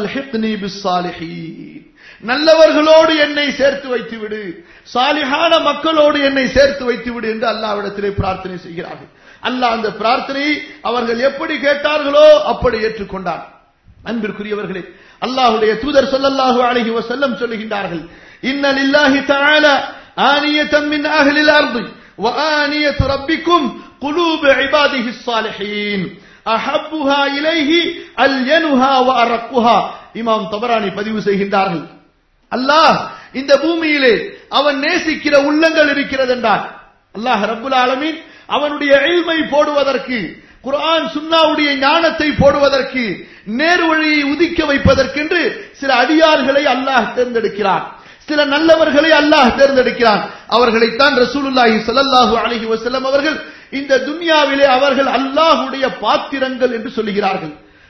நல்லவர்களோடு என்னை சேர்த்து வைத்து விடு சாலிஹான மக்களோடு என்னை சேர்த்து வைத்து விடு என்று அல்லாவிடத்திலே பிரார்த்தனை செய்கிறார்கள் அல்லாஹ் அந்த பிரார்த்தனையை அவர்கள் எப்படி கேட்டார்களோ அப்படி ஏற்றுக்கொண்டார் அன்பிற்குரியவர்களே அல்லாஹுடைய தூதர் சொல்லல்லாஹு அலைஹி வஸல்லம் சொல்லுகின்றார்கள் இன்ன லில்லாஹி தஆலா ஆனியத்தம் மின் அஹ்லில் அர்தி وآنية ربكم قلوب عباده الصالحين அஹப்புஹா இலைஹி அல்யனுஹா வ அரக்குஹா இமாம் தபரானி பதிவு செய்கின்றார்கள் அல்லாஹ் இந்த பூமியிலே அவன் நேசிக்கிற உள்ளங்கள் இருக்கிறது என்றார் அல்லாஹ் ரப்புல் ஆலமீன் அவனுடைய இல்மை போடுவதற்கு குர்ஆன் சுன்னாவுடைய ஞானத்தை போடுவதற்கு நேர் வழியை உதிக்க வைப்பதற்கென்று சில அடியார்களை அல்லாஹ் தேர்ந்தெடுக்கிறார் சில நல்லவர்களை அல்லாஹ் தேர்ந்தெடுக்கிறான் அவர்களைத்தான் ரசூலுல்லாஹி ஸல்லல்லாஹு அலைஹி வஸல்லம் அவர்கள் இந்த துன்யாவிலே அவர்கள் அல்லாஹுடைய பாத்திரங்கள் என்று சொல்லுகிறார்கள்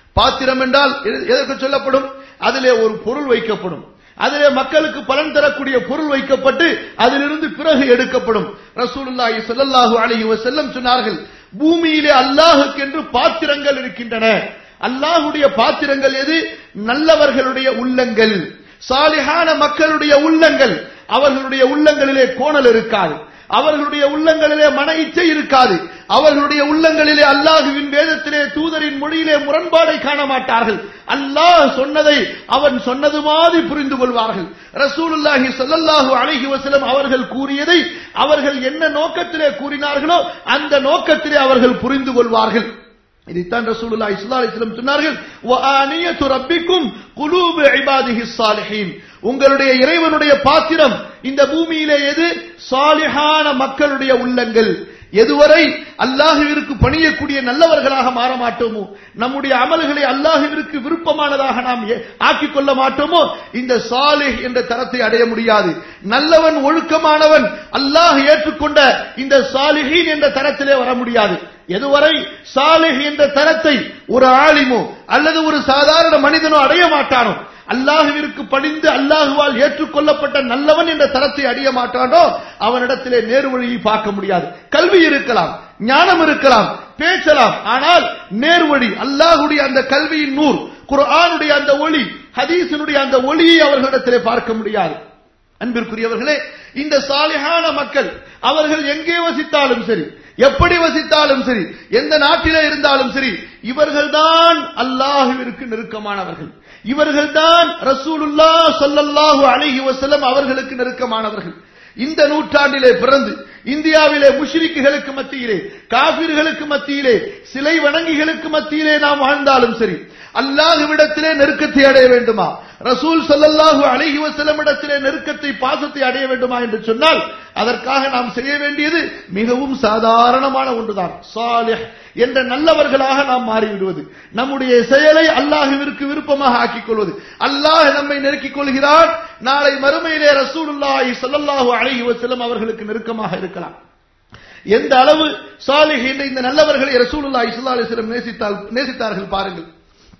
பாத்திரம் என்றால் எது- எதற்கு சொல்லப்படும் அதிலே ஒரு பொருள் வைக்கப்படும் அதிலே மக்களுக்கு பலன் தரக்கூடிய பொருள் வைக்கப்பட்டு அதிலிருந்து பிறகு எடுக்கப்படும் ரசூலுல்லாஹி ஸல்லல்லாஹு அலைஹி வஸல்லம் சொன்னார்கள் பூமியிலே அல்லாஹுக்கென்று பாத்திரங்கள் இருக்கின்றன அல்லாஹுடைய பாத்திரங்கள் எது நல்லவர்களுடைய உள்ளங்கள் சாலிஹான மக்களுடைய உள்ளங்கள் அவர்களுடைய உள்ளங்களிலே கோணல் இருக்காது அவர்களுடைய உள்ளங்களிலே மன இச்சை இருக்காது அவர்களுடைய உள்ளங்களிலே அல்லாஹுவின் வேதத்திலே தூதரின் மொழியிலே முரண்பாடை காண மாட்டார்கள் அல்லாஹ் சொன்னதை அவன் சொன்னது மாதிரி புரிந்து கொள்வார்கள் ரசூலுல்லாஹி ஸல்லல்லாஹு அலைஹி வஸல்லம் அவர்கள் கூறியதை அவர்கள் என்ன நோக்கத்திலே கூறினார்களோ அந்த நோக்கத்திலே அவர்கள் புரிந்து கொள்வார்கள் இதைத்தான் ரசூலுல்லாஹி ஸல்லல்லாஹு அலைஹி வஸல்லம் சொன்னார்கள் வஆனியத்து ரப்பிக்கும் குலூபு இபாதிஹி ஸாலிஹீன் உங்களுடைய இறைவனுடைய பாத்திரம் இந்த பூமியிலே எது சாலிஹான மக்களுடைய உள்ளங்கள் எதுவரை அல்லாஹுவிற்கு பணியக்கூடிய நல்லவர்களாக மாற மாட்டோமோ நம்முடைய அமல்களை அல்லாஹுவிற்கு விருப்பமானதாக நாம் ஏ- ஆக்கிக் கொள்ள மாட்டோமோ இந்த சாலிஹ் என்ற தரத்தை அடைய முடியாது நல்லவன் ஒழுக்கமானவன் அல்லாஹ் ஏற்றுக்கொண்ட இந்த சாலிஹீன் என்ற தரத்திலே வர முடியாது எதுவரை சாலிஹ் என்ற தரத்தை ஒரு ஆலிமோ அல்லது ஒரு சாதாரண மனிதனோ அடைய மாட்டானோ அல்லாஹுவிற்கு பணிந்து அல்லாஹுவால் ஏற்றுக்கொள்ளப்பட்ட நல்லவன் என்ற தரத்தை அடைய மாட்டானோ அவனிடத்திலே நேர்வழியை பார்க்க முடியாது கல்வி இருக்கலாம் ஞானம் இருக்கலாம் பேசலாம் ஆனால் நேர்வழி அல்லாஹுடைய அந்த கல்வியின் நூர் குர்ஆனுடைய அந்த ஒளி ஹதீஸினுடைய அந்த ஒளியை அவர்களிடத்திலே பார்க்க முடியாது அன்பிற்குரியவர்களே இந்த சாலிஹான மக்கள் அவர்கள் எங்கே வசித்தாலும் சரி எப்படி வசித்தாலும் சரி எந்த நாட்டிலே இருந்தாலும் சரி இவர்கள்தான் அல்லாஹுவிற்கு நெருக்கமானவர்கள் இவர்கள்தான் ரசூலுல்லா ஸல்லல்லாஹு அலைஹி வஸல்லம் அவர்களுக்கு நெருக்கமானவர்கள் இந்த நூற்றாண்டிலே பிறந்து இந்தியாவிலே முஷ்ரிக்குகளுக்கு மத்தியிலே காபிர்களுக்கு மத்தியிலே சிலை வணங்கிகளுக்கு மத்தியிலே நாம் வாழ்ந்தாலும் சரி அல்லாஹுவிடத்திலே நெருக்கத்தை அடைய வேண்டுமா ரசூல் ஸல்லல்லாஹு அலைஹி வஸல்லம் இடத்திலே நெருக்கத்தை பாசத்தை அடைய வேண்டுமா என்று சொன்னால் அதற்காக நாம் செய்ய வேண்டியது மிகவும் சாதாரணமான ஒன்றுதான் சாலிஹ் என்ற நல்லவர்களாக நாம் மாறிவிடுவது நம்முடைய செயலை அல்லாஹுவிற்கு விருப்பமாக ஆக்கிக் கொள்வது அல்லாஹ் நம்மை நெருக்கிக் கொள்கிறான் நாளை மறுமையிலே ரசூலுல்லாஹி ஸல்லல்லாஹு அலைஹி வஸல்லம் அவர்களுக்கு நெருக்கமாக இருக்கலாம் எந்த அளவு சாலிஹ் என்ற இந்த நல்லவர்களை ரசூலுல்லாஹி ஸல்லல்லாஹு அலைஹி வஸல்லம் நேசித்தால் நேசித்தார்கள் பாருங்கள்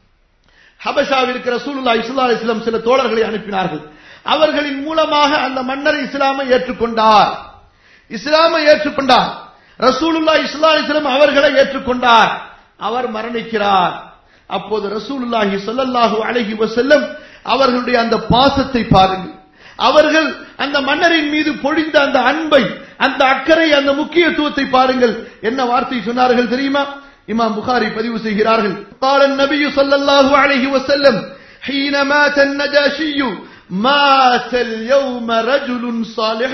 ஹபஷாவிற்கு ரசூலுல்லாஹி ஸல்லல்லாஹு அலைஹி வஸல்லம் சில தோழர்களை அனுப்பினார்கள் அவர்களின் மூலமாக அந்த மன்னர் இஸ்லாமை ஏற்றுக்கொண்டார் இஸ்லாமை ஏற்றுக்கொண்டார் ரசூலுல்லாஹி ஸல்லல்லாஹு அலைஹி வஸல்லம் அவர்களை ஏற்றுக்கொண்டார் அவர் மரணிக்கிறார் அப்போது ரசூலுல்லாஹி ஸல்லல்லாஹு அலைஹி வஸல்லம் அவர்களுடைய அந்த பாசத்தை பாருங்கள் அவர்கள் அந்த மன்னரின் மீது பொழிந்த அந்த அன்பை அந்த அக்கறை அந்த முக்கியத்துவத்தை பாருங்கள் என்ன வார்த்தை சொன்னார்கள் தெரியுமா இமாம் புகாரி பதிவு செய்கிறார்கள் قال النبي صلى الله عليه وسلم حين مات النجاشي مات اليوم رجل صالح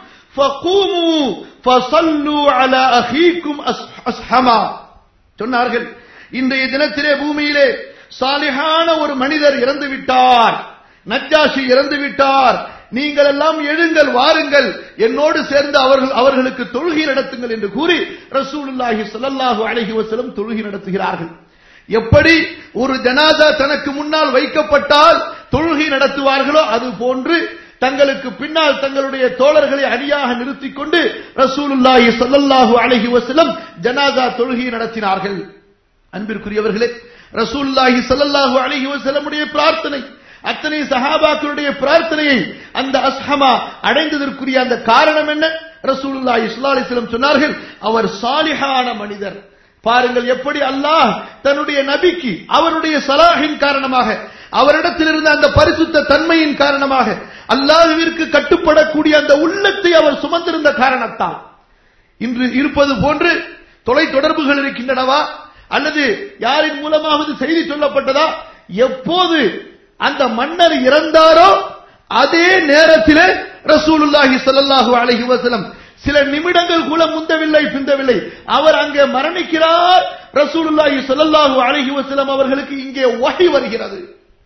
فقوموا فصلوا على اخيكم اصحما சொன்னார்கள் இன்றைய தினத்திலே பூமியிலே சாலிஹான ஒரு மனிதர் இறந்து விட்டார் நஜ்ஜாஷி இறந்து விட்டார் நீங்கள் எல்லாம் எழுங்கள் வாருங்கள் என்னோடு சேர்ந்து அவர்கள் அவர்களுக்கு தொழுகை நடத்துங்கள் என்று கூறி ரசூலுல்லாஹி ஸல்லல்லாஹு அலைஹி வஸல்லம் தொழுகை நடத்துகிறார்கள் எப்படி ஒரு ஜனாதா தனக்கு முன்னால் வைக்கப்பட்டால் தொழுகை நடத்துவார்களோ அது போன்று தங்களுக்கு பின்னால் தங்களுடைய தோழர்களை அணியாக நிறுத்திக் கொண்டு ரசூலுல்லாஹி ஸல்லல்லாஹு அலைஹி வஸல்லம் ஜனாதா தொழுகை நடத்தினார்கள் அன்பிற்குரியவர்களே ரசூலுல்லாஹி ஸல்லல்லாஹு அலைஹி வஸல்லமுடைய பிரார்த்தனை அத்தனை சஹாபாக்களுடைய பிரார்த்தனையை அந்த அஸ்ஹமா அடைந்ததற்குரிய அந்த காரணம் என்ன ரசூலுல்லாஹி ஸல்லல்லாஹு அலைஹி வஸல்லம் சொன்னார்கள் அவர் சாலிஹான மனிதர் பாருங்கள் எப்படி அல்லாஹ் தன்னுடைய நபிக்கு அவருடைய சலாஹின் காரணமாக அவரிடத்தில் இருந்த அந்த பரிசுத்த தன்மையின் காரணமாக அல்லாஹுவிற்கு கட்டுப்படக்கூடிய அந்த உள்ளத்தை அவர் சுமந்திருந்த காரணத்தால் இன்று இருப்பது போன்று தொலை தொடர்புகள் இருக்கின்றனவா அல்லது யாரின் மூலமாவது செய்தி சொல்லப்பட்டதா எப்போது அந்த மன்னர் இறந்தாரோ அதே நேரத்திலே ரசூலுல்லாஹி ஸல்லல்லாஹு அலைஹி வஸல்லம் சில நிமிடங்கள் கூட முந்தவில்லை பிந்தவில்லை அவர் அங்கே மரணிக்கிறார் ரசூலுல்லாஹி ஸல்லல்லாஹு அலைஹி வஸல்லம் அவர்களுக்கு இங்கே வஹி வருகிறது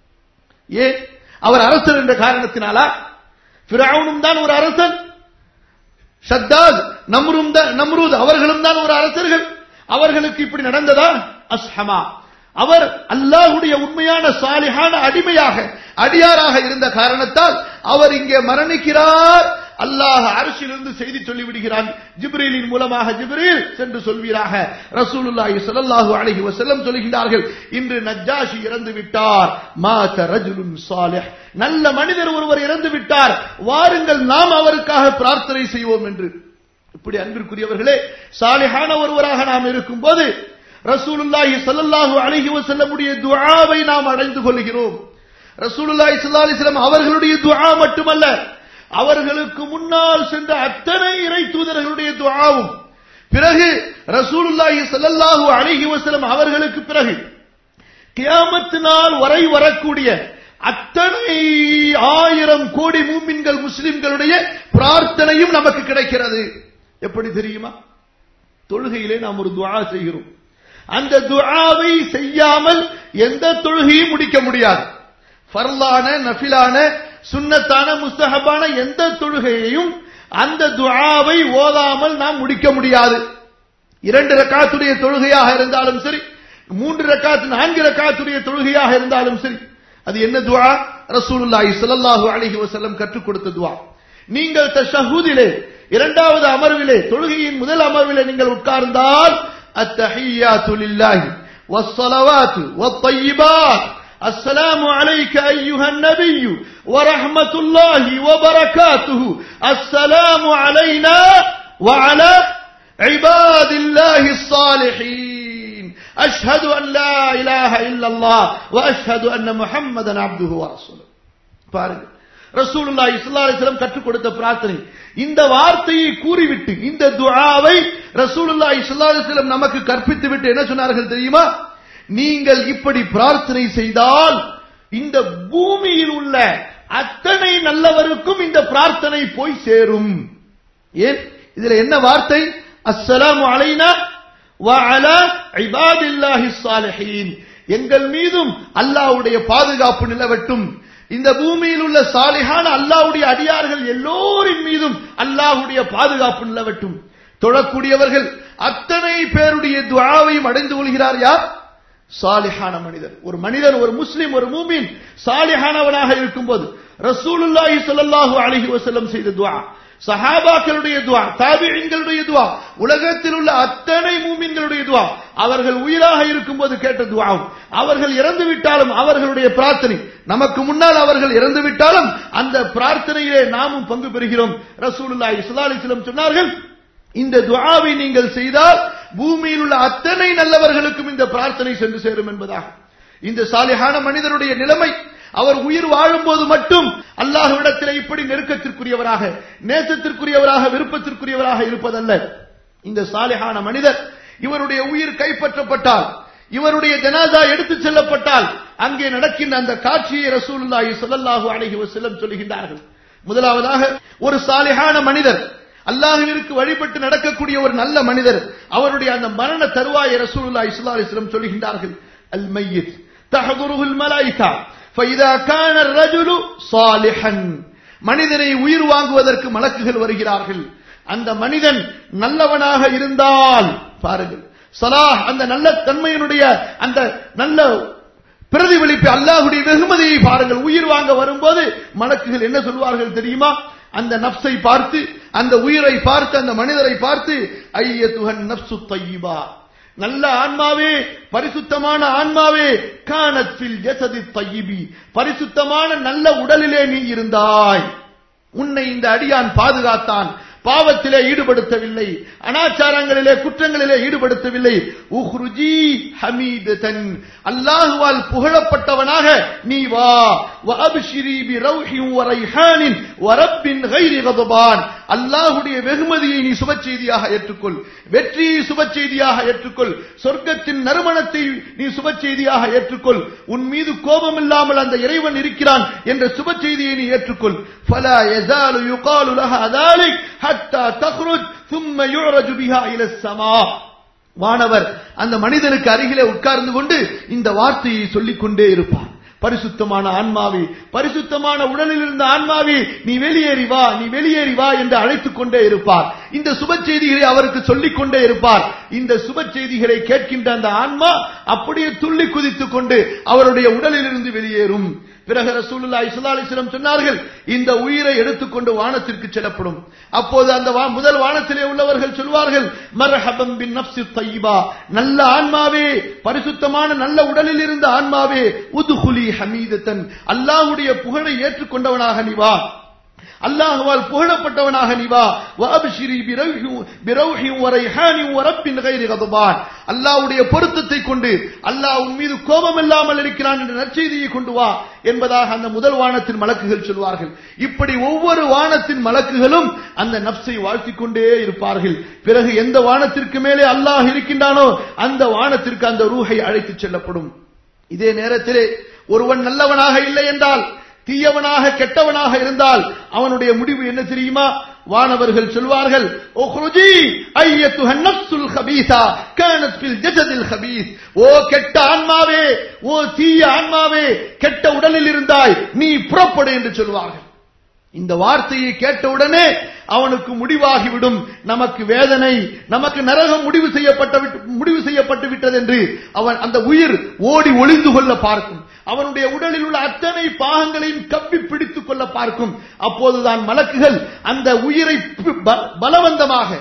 ஏன் அவர் அரசர் என்ற காரணத்தினாலா ஃபிரௌனும் தான் ஒரு அரசன் ஷத்தாத் நம்ரும் தான் நம்ரூத் அவர்களும் தான் ஒரு அரசர்கள் அவர்களுக்கு இப்படி நடந்ததா அஸ்ஹமா அவர் அல்லாஹுடைய உண்மையான சாலிஹான அடிமையாக அடியாராக இருந்த காரணத்தால் அவர் இங்கே மரணிக்கிறார் அல்லாஹ் அரசிலிருந்து செய்தி சொல்லி விடுகிறான் ஜிப்ரீலின் மூலமாக ஜிப்ரீல் சென்று சொல்வீராக ரசூலுல்லாஹி ஸல்லல்லாஹு அலைஹி வஸல்லம் சொல்கிறார்கள் இன்று நஜ்ஜாஷி இறந்து விட்டார் மாத ரஜுலுன் சாலிஹ் நல்ல மனிதர் ஒருவர் இறந்து விட்டார் வாருங்கள் நாம் அவருக்காக பிரார்த்தனை செய்வோம் என்று இப்படி அன்பிற்குரியவர்களே சாலிஹான ஒருவராக நாம் இருக்கும்போது ரசூலுல்லாஹி ஸல்லல்லாஹு அலைஹி வஸல்லமுடைய துஆவை நாம் அடைந்து கொள்கிறோம் ரசூலுல்லாஹி ஸல்லல்லாஹு அலைஹி வஸல்லம் அவர்களுடைய துஆ மட்டுமல்ல அவர்களுக்கு முன்னால் சென்ற அத்தனை இறை தூதர்களுடைய துஆவும் பிறகு ரசூலுல்லாஹி ஸல்லல்லாஹு அலைஹி வஸல்லம் அவர்களுக்கு பிறகு கியாமத் நாள் வரை வரக்கூடிய அத்தனை ஆயிரம் கோடி மூமின்கள் முஸ்லிம்களுடைய பிரார்த்தனையும் நமக்கு கிடைக்கிறது எப்படி தெரியுமா தொழுகையிலே நாம் ஒரு துஆ செய்கிறோம் அந்த துஆவை செய்யாமல் எந்த தொழுகையும் முடிக்க முடியாது ஃபர்லான நஃபிலான சுன்னத்தான முஸ்தஹபான எந்த தொழுகையையும் அந்த துஆவை ஓதாமல் நாம் முடிக்க முடியாது இரண்டு ரக்காத்துடைய தொழுகையாக இருந்தாலும் சரி மூன்று ரக்காத்து நான்கு ரக்காத்துடைய தொழுகையாக இருந்தாலும் சரி அது என்ன துஆ ரசூலுல்லாஹி ஸல்லல்லாஹு அலைஹி வஸல்லம் கற்றுக் கொடுத்த துஆ நீங்கள் தஷஹூதிலே இரண்டாவது அமர்விலே தொழுகையின் முதல் அமர்விலே நீங்கள் உட்கார்ந்தால் அத்தஹியாத்து லில்லாஹி வஸ்ஸலவாத்து வத்தய்யிபாத் السلام عليك أيها النبي ورحمة الله وبركاته السلام علينا وعلى عباد الله الصالحين أشهد أن لا إله إلا الله وأشهد أن محمدا عبده ورسوله பாருங்கள் ரசூலுல்லாஹி ஸல்லல்லாஹு அலைஹி வஸல்லம் கற்றுக் கொடுத்த பிரார்த்தனை இந்த வார்த்தையை கூறிவிட்டு இந்த துஆவை ரசூலுல்லாஹி ஸல்லல்லாஹு அலைஹி வஸல்லம் நமக்கு கற்பித்து விட்டு என்ன சொன்னார்கள் தெரியுமா நீங்கள் இப்படி பிரார்த்தனை செய்தால் இந்த பூமியில் உள்ள அத்தனை நல்லவருக்கும் இந்த பிரார்த்தனை போய் சேரும் ஏன் இதுல என்ன வார்த்தை அஸ்ஸலாமு அலைனா வஅலா இபாதில்லாஹி ஸாலிஹீன் எங்கள் மீதும் அல்லாஹ்வுடைய பாதுகாப்பு நிலவட்டும் இந்த பூமியில் உள்ள சாலிஹான அல்லாஹ்வுடைய அடியார்கள் எல்லோரின் மீதும் அல்லாஹ்வுடைய பாதுகாப்பு நிலவட்டும் தொழக்கூடியவர்கள் அத்தனை பேருடைய துஆவையும் அடைந்து கொள்கிறார் யார் சாலிஹான மனிதர் ஒரு மனிதன் ஒரு முஸ்லிம் ஒரு மூமின் சாலிஹானவனாக இருக்கும்போது ரசூலுல்லாஹி ஸல்லல்லாஹு அலைஹி வஸல்லம் செய்த துஆ சஹாபாக்களுடைய துவா தாபியின்களுடைய துவா உலகத்தில் உள்ள அத்தனை மூமின்களுடைய துவா அவர்கள் உயிராக இருக்கும்போது கேட்ட துவாவும் அவர்கள் இறந்து விட்டாலும் அவர்களுடைய பிரார்த்தனை நமக்கு முன்னால் அவர்கள் இறந்து விட்டாலும் அந்த பிரார்த்தனையிலே நாமும் பங்கு பெறுகிறோம் ரசூலுல்லாஹி ஸல்லல்லாஹு அலைஹி வஸல்லம் சொன்னார்கள் இந்த துஆவை நீங்கள் செய்தால் பூமியில் உள்ள அத்தனை நல்லவர்களுக்கும் இந்த பிரார்த்தனை சென்று சேரும் என்பதாக இந்த சாலிஹான மனிதருடைய நிலைமை அவர் உயிர் வாழும்போது மட்டும் அல்லாஹ்விடத்தில் இப்படி நெருக்கத்திற்குரியவராக நேசத்திற்குரியவராக விருப்பத்திற்குரியவராக இருப்பதல்ல இந்த சாலிஹான மனிதர் இவருடைய உயிர் கைப்பற்றப்பட்டால் இவருடைய ஜனாதா எடுத்துச் செல்லப்பட்டால் அங்கே நடக்கின்ற அந்த காட்சியை ரசூலுல்லாஹி ஸல்லல்லாஹு அலைஹி வஸல்லம் சொல்லுகின்றார்கள் முதலாவதாக ஒரு சாலிஹான மனிதர் அல்லாஹ்விற்கு வழிபட்டு நடக்கக்கூடிய ஒரு நல்ல மனிதர் அவருடைய அந்த மரண தருவாயை ரசூலுல்லாஹி ஸல்லல்லாஹு அலைஹி வஸல்லம் சொல்லுகின்றார்கள் அல் மையித் தஹதுருஹு அல் மலாயிகா فإذا كان الرجل صالحا மனிதனை உயிர் வாங்குவதற்கு மலக்குகள் வருகிறார்கள் அந்த மனிதன் நல்லவனாக இருந்தால் பாருங்கள் சலாஹ் அந்த நல்ல தன்மையினுடைய அந்த நல்ல பிரதிபலிப்பு அல்லாஹுடைய வெகுமதியை பாருங்கள் உயிர் வாங்க வரும்போது மலக்குகள் என்ன சொல்வார்கள் தெரியுமா அந்த நப்சை பார்த்து அந்த உயிரை பார்த்து அந்த மனிதரை பார்த்து ஐயத்துகன் நப்சு தையிபா நல்ல ஆன்மாவே பரிசுத்தமான ஆன்மாவே கானத்தில் ஜசதி தையிபி பரிசுத்தமான நல்ல உடலிலே நீ இருந்தாய் உன்னை இந்த அடியான் பாதுகாத்தான் பாவத்திலே ஈடுபடுத்தவில்லை அனாச்சாரங்களிலே குற்றங்களிலே ஈடுபடுத்தவில்லை உஹ்ருஜி ஹமீதன் அல்லாஹுவால் புகழப்பட்டவனாக நீ வா வஅப்ஷிரி பி ரௌஹின் வ ரைஹானின் வ ரப்பின் கைரி கதபான் அல்லாஹ்வுடைய வெகுமதியை நீ சுப செய்தியாக ஏற்றுக்கொள் வெற்றியை சுப செய்தியாக ஏற்றுக்கொள் சொர்க்கத்தின் நறுமணத்தை நீ சுப செய்தியாக ஏற்றுக்கொள் உன் மீது கோபம் இல்லாமல் அந்த இறைவன் இருக்கிறான் என்ற சுப செய்தியை நீ ஏற்றுக்கொள் ஃபலா யஸாலு யுகாலு லஹா ذلك حتى تخرج ثم يعرج بها الى السماء வானவர் அந்த மனிதனுக்கு அருகிலே உட்கார்ந்து கொண்டு இந்த வார்த்தையை சொல்லிக் கொண்டே இருப்பார் பரிசுத்தமான ஆன்மாவே பரிசுத்தமான உடலில் இருந்த ஆன்மாவே நீ வெளியேறி வா நீ வெளியேறி வா என்று அழைத்துக் கொண்டே இருப்பார் இந்த சுப செய்திகளை அவருக்கு சொல்லிக் கொண்டே இருப்பார் இந்த சுப செய்திகளை கேட்கின்ற அந்த ஆன்மா அப்படியே துள்ளி குதித்துக் கொண்டு அவருடைய உடலில் இருந்து வெளியேறும் பிறகு ரசூலுல்லாஹி ஸல்லல்லாஹு அலைஹி வஸல்லம் சொன்னார்கள் இந்த உயிரை எடுத்துக்கொண்டு வானத்திற்கு செல்லப்படும் அப்போது அந்த வா- முதல் வானத்திலே உள்ளவர்கள் சொல்வார்கள் மர்ஹபம் பின் நஃப்ஸி தய்யிபா நல்ல ஆன்மாவே பரிசுத்தமான நல்ல உடலில் இருந்த ஆன்மாவே உதுகுலி ஹமீதத்தன் அல்லாஹ்வுடைய புகழை ஏற்றுக்கொண்டவனாக நீ வா அல்லாஹ்வால் புகழப்பட்டவனாக நீ வா வஅப்ஷிரி பிரௌஹி பிரௌஹி வரைஹானி வரப்பின் கைரி கதுபான் அல்லாஹ்வுடைய பொருத்தத்தை கொண்டு அல்லாஹ் உன் மீது கோபம் இல்லாமல் இருக்கிறான் என்ற நற்செய்தியை கொண்டு வா என்பதாக அந்த முதல் வானத்தின் மலக்குகள் சொல்வார்கள் இப்படி ஒவ்வொரு வானத்தின் மலக்குகளும் அந்த நப்சை வாழ்த்திக் கொண்டே இருப்பார்கள் பிறகு எந்த வானத்திற்கு மேலே அல்லாஹ் இருக்கின்றானோ அந்த வானத்திற்கு அந்த ரூஹை அழைத்துச் செல்லப்படும் இதே நேரத்திலே ஒருவன் நல்லவனாக இல்லை என்றால் தீயவனாக கெட்டவனாக இருந்தால் அவனுடைய முடிவு என்ன தெரியுமா வானவர்கள் சொல்வார்கள் "உக்ருஜி அய்யத்துஹ நஃப்ஸுல் கபீஸா கானத் ஃபில் ஜஸதில் கபீஸ் ஓ கெட்ட ஆன்மாவே ஓ தீய ஆன்மாவே கெட்ட உடலில் இருந்தாய் நீ புறப்படு என்று சொல்வார்கள் இந்த வார்த்தையை கேட்டவுடனே அவனுக்கு முடிவாகிவிடும் நமக்கு வேதனை நமக்கு நரகம் முடிவு செய்யப்பட்ட விட்டு- முடிவு செய்யப்பட்டு விட்டது என்று அவன் அந்த உயிர் ஓடி ஒளிந்து கொள்ள பார்க்கும் அவனுடைய உடலில் உள்ள அத்தனை பாகங்களையும் கப்பி பிடித்துக் கொள்ள பார்க்கும் அப்போதுதான் மலக்குகள் அந்த உயிரை பி- ப- பலவந்தமாக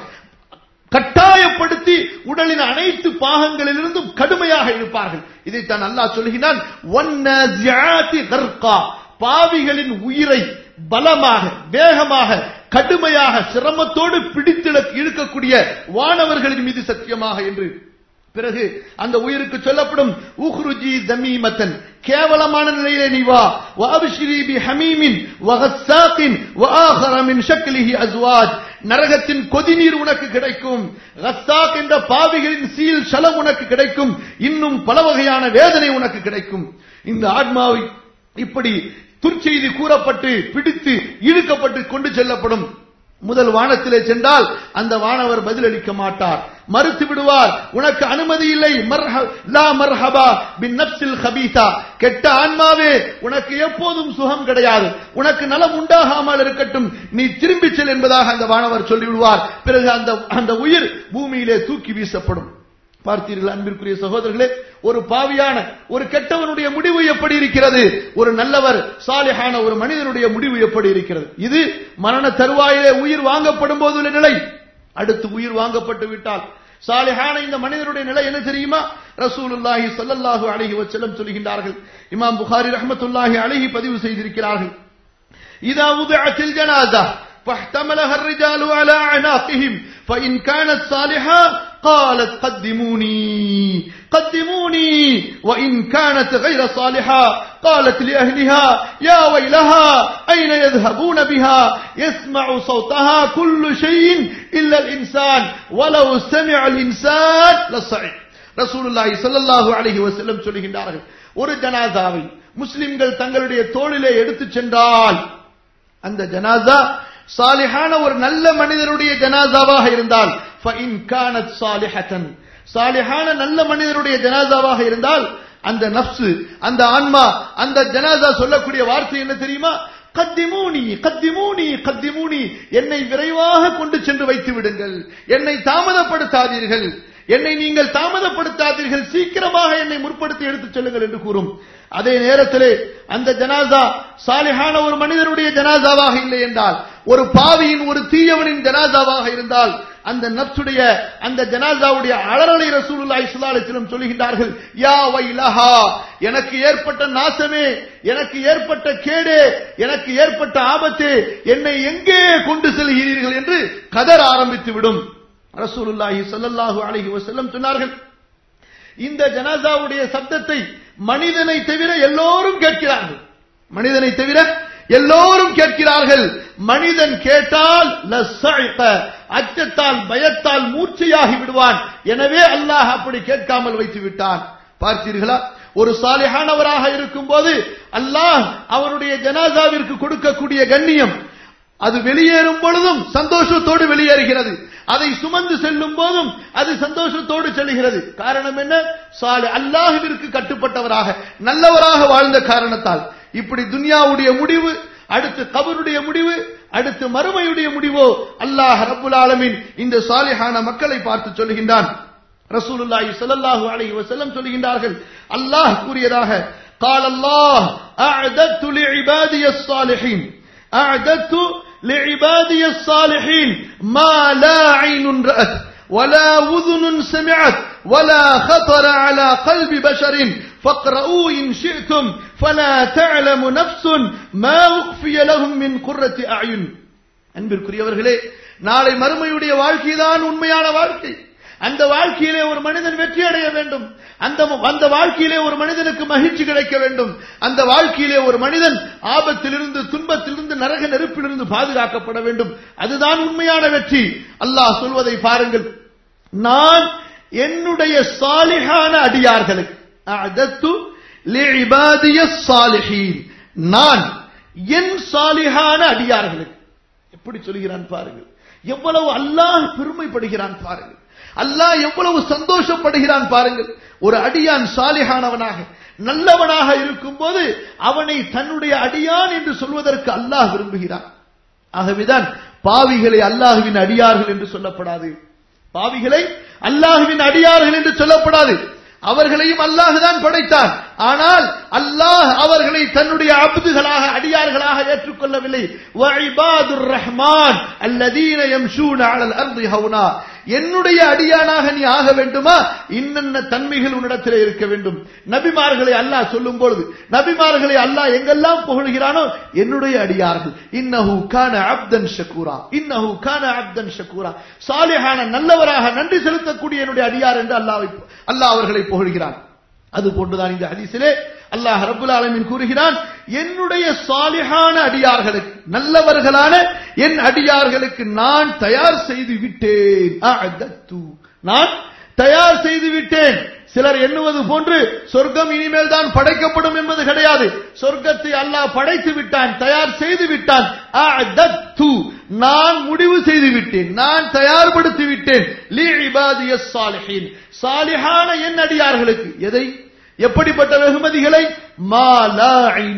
கட்டாயப்படுத்தி உடலின் அனைத்து பாகங்களிலிருந்தும் கடுமையாக இழுப்பார்கள் இதைத்தான் அல்லாஹ் சொல்கிறான் "வன்னஸியாத்தி கர்கா." பாவிகளின் உயிரை பலமாக வேகமாக கடுமையாக சிரமத்தோடு பிடித்திட இழுக்கக்கூடிய வானவர்களின் மீது சத்தியமாக என்று பிறகு அந்த உயிருக்கு சொல்லப்படும் உஹ்ருஜி தமீமத்தன் கேவலமான நிலையிலே நீ வா வாபிஷிரி பி ஹமீமின் வகஸ்ஸாத்தின் வஆஹர மின் ஷக்லிஹி அஸ்வாஜ் நரகத்தின் கொதிநீர் உனக்கு கிடைக்கும் கஸ்ஸாக் என்ற பாவிகளின் சீல் ஷலம் உனக்கு கிடைக்கும் இன்னும் பல வகையான வேதனை உனக்கு கிடைக்கும் இந்த ஆத்மாவை இப்படி துர்ச்செய்தி கூறப்பட்டு பிடித்து இழுக்கப்பட்டு கொண்டு செல்லப்படும் முதல் வானத்திலே சென்றால் அந்த வானவர் பதிலளிக்க மாட்டார் மறுத்து விடுவார் உனக்கு அனுமதி இல்லை மர்ஹ- லா மர்ஹபா பின் நப்சில் கபீசா கெட்ட ஆன்மாவே உனக்கு எப்போதும் சுகம் கிடையாது உனக்கு நலம் உண்டாகாமல் இருக்கட்டும் நீ திரும்பிச் செல் என்பதாக அந்த வானவர் சொல்லிவிடுவார் பிறகு அந்த அந்த உயிர் பூமியிலே தூக்கி வீசப்படும் பார்த்தீர்கள் அன்பிற்குரிய சகோதரர்களே ஒரு பாவியான ஒரு கெட்டவனுடைய முடிவு எப்படி இருக்கிறது ஒரு நல்லவர் சாலிஹான ஒரு மனிதனுடைய முடிவு எப்படி இருக்கிறது இது மரண தருவாயிலே உயிர் வாங்கப்படும் போது உள்ள நிலை அடுத்து உயிர் வாங்கப்பட்டு விட்டால் சாலிஹான இந்த மனிதனுடைய நிலை என்ன தெரியுமா ரசூலுல்லாஹி ஸல்லல்லாஹு அலைஹி வஸல்லம் சொல்கின்றார்கள் இமாம் புகாரி ரஹ்மத்துல்லாஹி அலைஹி பதிவு செய்திருக்கிறார்கள் إذا وضعت الجنازة فاحتملها الرجال على أعناقهم فإن كانت صالحة قالت قدموني قدموني وإن كانت غير صالحة قالت لأهلها يا ويلها أين يذهبون بها يسمع صوتها كل شيء إلا الإنسان ولو سمع الإنسان لصعق ரசூலுல்லாஹி ஸல்லல்லாஹு அலைஹி வஸல்லம் சொல்லுகின்றார்கள் ஒரு ஜனாசாவை முஸ்லிம்கள் தங்களுடைய தோளிலே எடுத்துச் சென்றால் அந்த ஜனாசா சாலிஹான ஒரு நல்ல மனிதருடைய ஜனாசாவாக இருந்தால் فَإِنْ كَانَتْ صَالِحَةً சாலிஹான நல்ல மனிதருடைய ஜனாசாவாக இருந்தால் அந்த நஃப்ஸ் அந்த ஆன்மா அந்த ஜனாசா சொல்லக்கூடிய வார்த்தை என்ன தெரியுமா கத்திமூனி கத்திமூனி கத்திமூனி என்னை விரைவாக கொண்டு சென்று வைத்து விடுங்கள் என்னை தாமதப்படுத்தாதீர்கள் என்னை நீங்கள் தாமதப்படுத்தாதீர்கள் சீக்கிரமாக என்னை முற்படுத்தி எடுத்துச் செல்லுங்கள் என்று கூறும் அதே நேரத்திலே அந்த ஜனாசா சாலிஹான ஒரு மனிதனுடைய ஜனாசாவாக இல்லை என்றால் ஒரு பாவியின் ஒரு தீயவனின் ஜனாசாவாக இருந்தால் அந்த நப்சுடைய அந்த ஜனாசாவுடைய அலறலை ரசூலுல்லாஹி ஸல்லல்லாஹு அலைஹி வஸல்லம் சொல்லுகின்றார்கள் யா வைலஹா எனக்கு ஏற்பட்ட நாசமே எனக்கு ஏற்பட்ட கேடே எனக்கு ஏற்பட்ட ஆபத்தே என்னை எங்கே கொண்டு செல்கிறீர்கள் என்று கதற ஆரம்பித்து விடும் ரசூலுல்லாஹி ஸல்லல்லாஹு அலைஹி வஸல்லம் சொன்னார்கள் இந்த ஜனாசாவுடைய சப்தத்தை மனிதனை தவிர எல்லோரும் கேட்கிறார்கள் மனிதனை தவிர எல்லோரும் கேட்கிறார்கள் மனிதன் கேட்டால் லஸ்ஸஇக, அச்சத்தால் பயத்தால் மூச்சையாகி விடுவான் எனவே அல்லாஹ் அப்படி கேட்காமல் வைத்து விட்டான் பார்த்தீர்களா ஒரு சாலிஹானவராக இருக்கும்போது அல்லாஹ் அவருடைய ஜனாசாவிற்கு கொடுக்கக்கூடிய கண்ணியம் அது வெளியேறும் பொழுதும் சந்தோஷத்தோடு வெளியேறுகிறது அதை சுமந்து செல்லும் போதும் அது சந்தோஷத்தோடு செல்கிறது காரணம் என்ன சாலி அல்லாஹுவிற்கு கட்டுப்பட்டவராக நல்லவராக வாழ்ந்த காரணத்தால் இப்படி துன்யாவுடைய முடிவு அடுத்து கபருடைய முடிவு அடுத்து மறுமையுடைய முடிவோ அல்லாஹ் ரப்புல் ஆலமீன் இந்த சாலிஹான மக்களை பார்த்து சொல்கின்றான் ரசூலுல்லாஹி ஸல்லல்லாஹு அலைஹி வஸல்லம் சொல்கின்றார்கள் அல்லாஹ் கூறியதாக قال الله أعددت لعبادي الصالحين أعددت لعبادي الصالحين ما لا عين رأت ولا أذن سمعت ولا خطر على قلب بشر فاقرؤوا إن شئتم فلا تعلم نفس ما أخفي لهم من قرة أعين அன்பிற்குரியவர்களே நாளை மறுமையுடைய வாழ்க்கைதான் உண்மையான வாழ்க்கை அந்த வாழ்க்கையிலே ஒரு மனிதன் வெற்றி அடைய வேண்டும் அந்த அந்த வாழ்க்கையிலே ஒரு மனிதனுக்கு மகிழ்ச்சி கிடைக்க வேண்டும் அந்த வாழ்க்கையிலே ஒரு மனிதன் ஆபத்திலிருந்து துன்பத்திலிருந்து நரக நெருப்பிலிருந்து பாதுகாக்கப்பட வேண்டும் அதுதான் உண்மையான வெற்றி அல்லாஹ் சொல்வதை பாருங்கள் நான் என்னுடைய சாலிகான அடியார்களுக்கு அதத்து லிஇபாதிய சாலிஹீன் நான் என் சாலிகான அடியார்களுக்கு எப்படி சொல்கிறான் பாருங்கள் எவ்வளவு அல்லாஹ் பெருமைப்படுகிறான் பாருங்கள் அல்லாஹ் எவ்வளவு சந்தோஷப்படுகிறான் பாருங்கள் ஒரு அடியான் சாலிகானவனாக நல்லவனாக இருக்கும் போது அவனை தன்னுடைய அடியான் என்று சொல்வதற்கு அல்லாஹ் விரும்புகிறான் ஆகவேதான் பாவிகளை அல்லாஹுவின் அடியார்கள் என்று சொல்லப்படாது பாவிகளை அல்லாஹுவின் அடியார்கள் என்று சொல்லப்படாது அவர்களையும் அல்லாஹுதான் படைத்தான் ஆனால் அல்லாஹ் அவர்களை தன்னுடைய அப்துகளாக அடியார்களாக ஏற்றுக்கொள்ளவில்லை வஇபாதுர் ரஹ்மான் அல்லதீன யம்ஷூன அலல் அர்தி ஹவுனா என்னுடைய அடியானாக நீ ஆக வேண்டுமா இன்னென்ன தன்மைகள் உன்னிடத்தில் இருக்க வேண்டும் நபிமார்களை அல்லாஹ் சொல்லும் பொழுது நபிமார்களை அல்லாஹ் எங்கெல்லாம் புகழ்கிறானோ என்னுடைய அடியார்கள் இன்னஹு கான அப்தன் ஷக்கூரா இன்னஹு கான அப்தன் ஷக்கூரா சாலிஹான நல்லவராக நன்றி செலுத்தக்கூடிய என்னுடைய அடியார் என்று அல்லாஹ் அல்லாஹ் அவர்களை புகழ்கிறான் அது போன்றுதான் இந்த ஹதீஸிலே அல்லாஹ் ரபுல் ஆலமின் கூறுகிறான் என்னுடைய சாலிஹான அடியார்களுக்கு நல்லவர்களான என் அடியார்களுக்கு நான் தயார் செய்து விட்டேன் நான் தயார் செய்து விட்டேன் சிலர் எண்ணுவது போன்று சொர்க்கம் இனிமேல் தான் படைக்கப்படும் என்பது கிடையாது சொர்க்கத்தை அல்லாஹ் படைத்து விட்டான் தயார் செய்து விட்டான் நான் முடிவு செய்து விட்டேன் நான் தயார்படுத்தி விட்டேன் சாலிஹான என் அடியார்களுக்கு எதை எப்படிப்பட்ட வெகுமதிகளை மாலா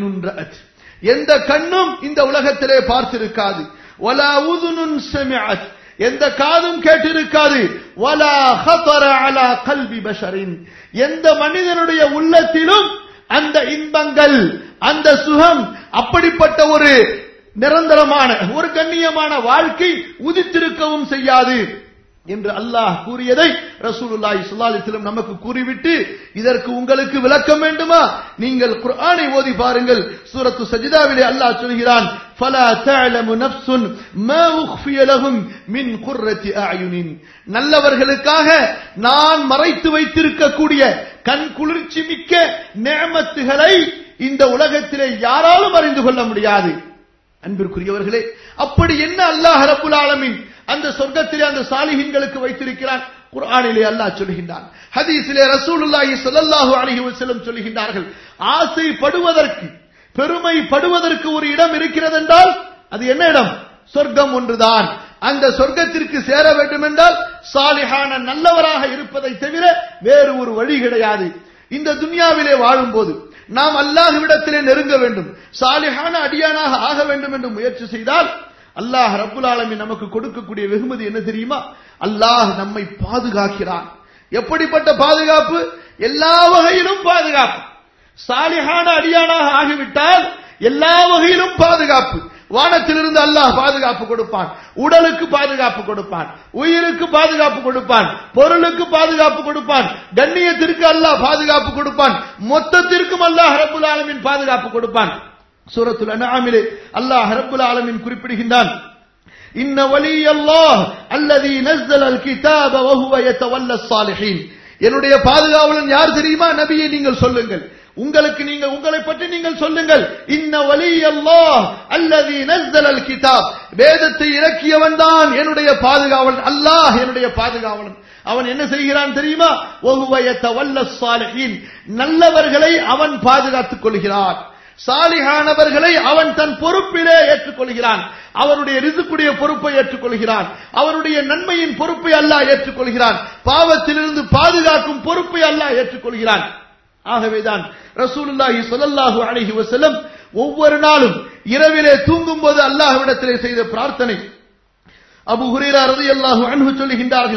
எந்த கண்ணும் இந்த உலகத்திலே பார்த்திருக்காது வலா உதுனுன் செமிஅத் எந்த காதும் கேட்டிருக்காது வலா ஹதர அலா கல்வி பஷரின் எந்த மனிதனுடைய உள்ளத்திலும் அந்த இன்பங்கள் அந்த சுகம் அப்படிப்பட்ட ஒரு நிரந்தரமான ஒரு கண்ணியமான வாழ்க்கை உதித்திருக்கவும் செய்யாது என்று அல்லாஹ் கூறியதை ரசூலுல்லாஹி ஸல்லல்லாஹு அலைஹி வஸல்லம் நமக்கு கூறிவிட்டு இதற்கு உங்களுக்கு விளக்கம் வேண்டுமா நீங்கள் குர்ஆனை ஓதி பாருங்கள் சூரத்து சஜிதாவிலே அல்லாஹ் சொல்கிறான் ஃபலா தஅலமு நஃப்ஸுன் மா உக்ஃபிய லஹும் மின் குர்ரத்தி அயுனின் நல்லவர்களுக்காக நான் மறைத்து வைத்திருக்கக்கூடிய கண் குளிர்ச்சி மிக்க நேமத்துகளை இந்த உலகத்திலே யாராலும் அறிந்து கொள்ள முடியாது அன்பிற்குரியவர்களே அப்படி என்ன அல்லாஹ் ரப்புல் ஆலமீன் அந்த சொர்க்கத்திலே அந்த சாலிஹின்களுக்கு வைத்திருக்கிறான் குர்ஆனிலே அல்லாஹ் சொல்கின்றான் ஹதீஸிலே ரசூலுல்லாஹி ஸல்லல்லாஹு அலைஹி வஸல்லம் சொல்கின்றார்கள் ஆசைப்படுவதற்கு பெருமைப்படுவதற்கு ஒரு இடம் இருக்கிறது என்றால் அது என்ன இடம் சொர்க்கம் ஒன்றுதான் அந்த சொர்க்கத்திற்கு சேர வேண்டும் என்றால் சாலிஹான நல்லவராக இருப்பதை தவிர வேறு ஒரு வழி கிடையாது இந்த துன்யாவிலே வாழும்போது நாம் அல்லாஹ்விடத்திலே நெருங்க வேண்டும் சாலிஹான அடியானாக ஆக வேண்டும் என்று முயற்சி செய்தால் அல்லாஹ் ரப்புல் ஆலமீன் நமக்கு கொடுக்கக்கூடிய வெகுமதி என்ன தெரியுமா அல்லாஹ் நம்மை பாதுகாக்கிறான் எப்படிப்பட்ட பாதுகாப்பு எல்லா வகையிலும் பாதுகாப்பு சாலிஹான அடியானாக ஆகிவிட்டால் எல்லா வகையிலும் பாதுகாப்பு வானத்திலிருந்து அல்லாஹ் பாதுகாப்பு கொடுப்பான் உடலுக்கு பாதுகாப்பு கொடுப்பான் உயிருக்கு பாதுகாப்பு கொடுப்பான் பொருளுக்கு பாதுகாப்பு கொடுப்பான் கண்ணியத்திற்கு அல்லாஹ் பாதுகாப்பு கொடுப்பான் மொத்தத்திற்கும் அல்லாஹ் ரப்புல் ஆலமின் பாதுகாப்பு கொடுப்பான் சூரத்துல் அன்ஆமிலே அல்லாஹ் ரப்புல் ஆலமின் குறிப்பிடுகின்றான் இன்ன வலி அல்லாஹ் அல்லதி நஸ்ஸல அல் கிதாப வஹுவ யதவல்ல ஸாலிஹீன் என்னுடைய பாதுகாவலன் யார் தெரியுமா நபியை நீங்கள் சொல்லுங்கள் உங்களுக்கு நீங்க உங்களை பற்றி நீங்கள் சொல்லுங்கள் இன்ன வலி அல்லாஹ் அல்லதி நஸ்ஸல அல் கிதாப் வேதத்தை இறக்கியவன் தான் என்னுடைய பாதுகாவலன் அல்லாஹ் என்னுடைய பாதுகாவலன் அவன் என்ன செய்கிறான் தெரியுமா வஹுவ யதவல்ல ஸாலிஹீன் நல்லவர்களை அவன் பாதுகாத்துக் கொள்கிறான் சாலிகானவர்களை அவன் தன் பொறுப்பிலே ஏற்றுக்கொள்கிறான் அவருடைய ரிசுக்குடைய பொறுப்பை ஏற்றுக்கொள்கிறான் அவருடைய நன்மையின் பொறுப்பை அல்லாஹ் ஏற்றுக்கொள்கிறான் பாவத்திலிருந்து பாதுகாக்கும் பொறுப்பை அல்லாஹ் ஏற்றுக்கொள்கிறான் ஆகவேதான் ரசூலுல்லாஹி ஸல்லல்லாஹு அலைஹி வஸல்லம் ஒவ்வொரு நாளும் இரவிலே தூங்கும் போது அல்லாஹ்விடத்திலே செய்த பிரார்த்தனை அபு ஹுரைரா ரலியல்லாஹு அன்ஹு சொல்லுகின்றார்கள்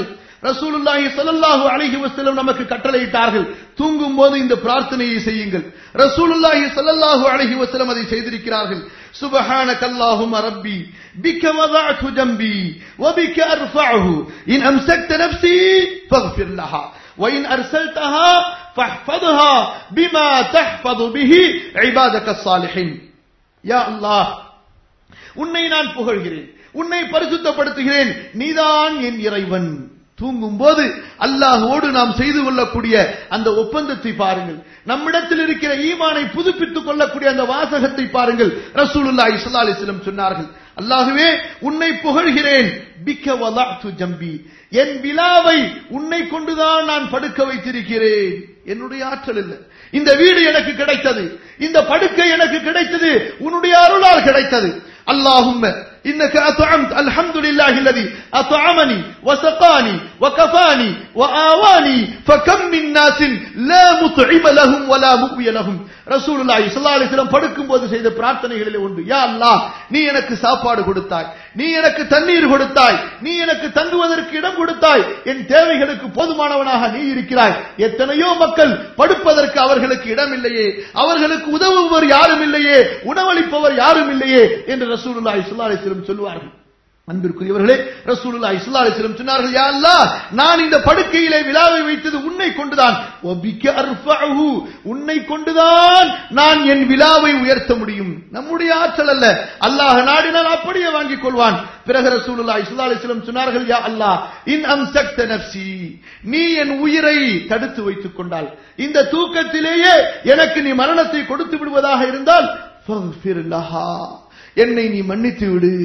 ரசூலுல்லாஹி ஸல்லல்லாஹு அலைஹி வஸல்லம் நமக்கு கட்டளையிட்டார்கள் தூங்கும் போது இந்த பிரார்த்தனையை செய்யுங்கள் ரசூலுல்லாஹி ஸல்லல்லாஹு அலைஹி வஸல்லம் அதை செய்திருக்கிறார்கள் சுபஹானக அல்லாஹும்ம ரப்பி பிக வதஅது ஜம்பி وبك ارفعه ان امسكت نفسي فاغفر لها وان ارسلتها فاحفظها بما تحفظ به عبادك الصالحين يا الله உன்னை நான் புகழ்கிறேன் உன்னை பரிசுத்தப்படுத்துகிறேன் நீதான் என் இறைவன் தூங்கும் போது அல்லாஹோடு நாம் செய்து கொள்ளக்கூடிய அந்த ஒப்பந்தத்தை பாருங்கள் நம்மிடத்தில் இருக்கிற ஈமானை புதுப்பித்துக் கொள்ளக்கூடிய அந்த வாசகத்தை பாருங்கள் ரசூலுல்லா இஸ்லா அலிஸ்லம் சொன்னார்கள் அல்லாஹுவே உன்னை புகழ்கிறேன் பிக்க வலாத்து ஜம்பி என் விழாவை உன்னை கொண்டுதான் நான் படுக்க வைத்திருக்கிறேன் என்னுடைய ஆற்றல் இல்லை இந்த வீடு எனக்கு கிடைத்தது இந்த படுக்கை எனக்கு கிடைத்தது உன்னுடைய அருளால் கிடைத்தது اللهم إنك أطعمت الحمد لله الذي أطعمني وسقاني وكفاني وآواني فكم من ناس لا مطعم لهم ولا مؤوي لهم رسول الله صلى الله عليه وسلم படுக்கும் போது செய்த பிரார்த்தனைகளிலே ஒன்று யா அல்லாஹ் நீ எனக்கு சாப்பாடு கொடுத்தாய் நீ எனக்கு தண்ணீர் கொடுத்தாய் நீ எனக்கு தங்குவதற்கு இடம் கொடுத்தாய் என் தேவைகளுக்கு போதுமானவனாக நீ இருக்கிறாய் எத்தனையோ மக்கள் படுப்பதற்கு அவர்களுக்கு இடம் இல்லையே அவர்களுக்கு உதவுபவர் யாரும் இல்லையே உணவளிப்பவர் யாரும் இல்லையே என்று ரசூலுல்லாஹி ஸல்லல்லாஹு அலைஹி வஸல்லம் சொல்லுவார்கள் அன்பிற்குரியவர்களே ரசூலுல்லாஹி ஸல்லல்லாஹு அலைஹி வஸல்லம் சொன்னார்கள் யா அல்லாஹ் நான் இந்த படுக்கையிலே விழாவை வைத்தது உன்னை கொண்டுதான் வபிக அர்ஃபஉஹு உன்னை கொண்டுதான் நான் என் விழாவை உயர்த்த முடியும் நம்முடைய ஆற்றல் அல்ல அல்லாஹ் நாடினால் அப்படியே வாங்கிக் கொள்வான் பிறகு ரசூலுல்லாஹி ஸல்லல்லாஹு அலைஹி வஸல்லம் சொன்னார்கள் யா அல்லாஹ் இன் அம்சக்த நஃப்ஸி நீ என் உயிரை தடுத்து வைத்துக் கொண்டால் இந்த தூக்கத்திலேயே எனக்கு நீ மரணத்தை கொடுத்து விடுவதாக இருந்தால் ஃபக்ஃபிர் லஹா என்னை நீ மன்னித்து விடு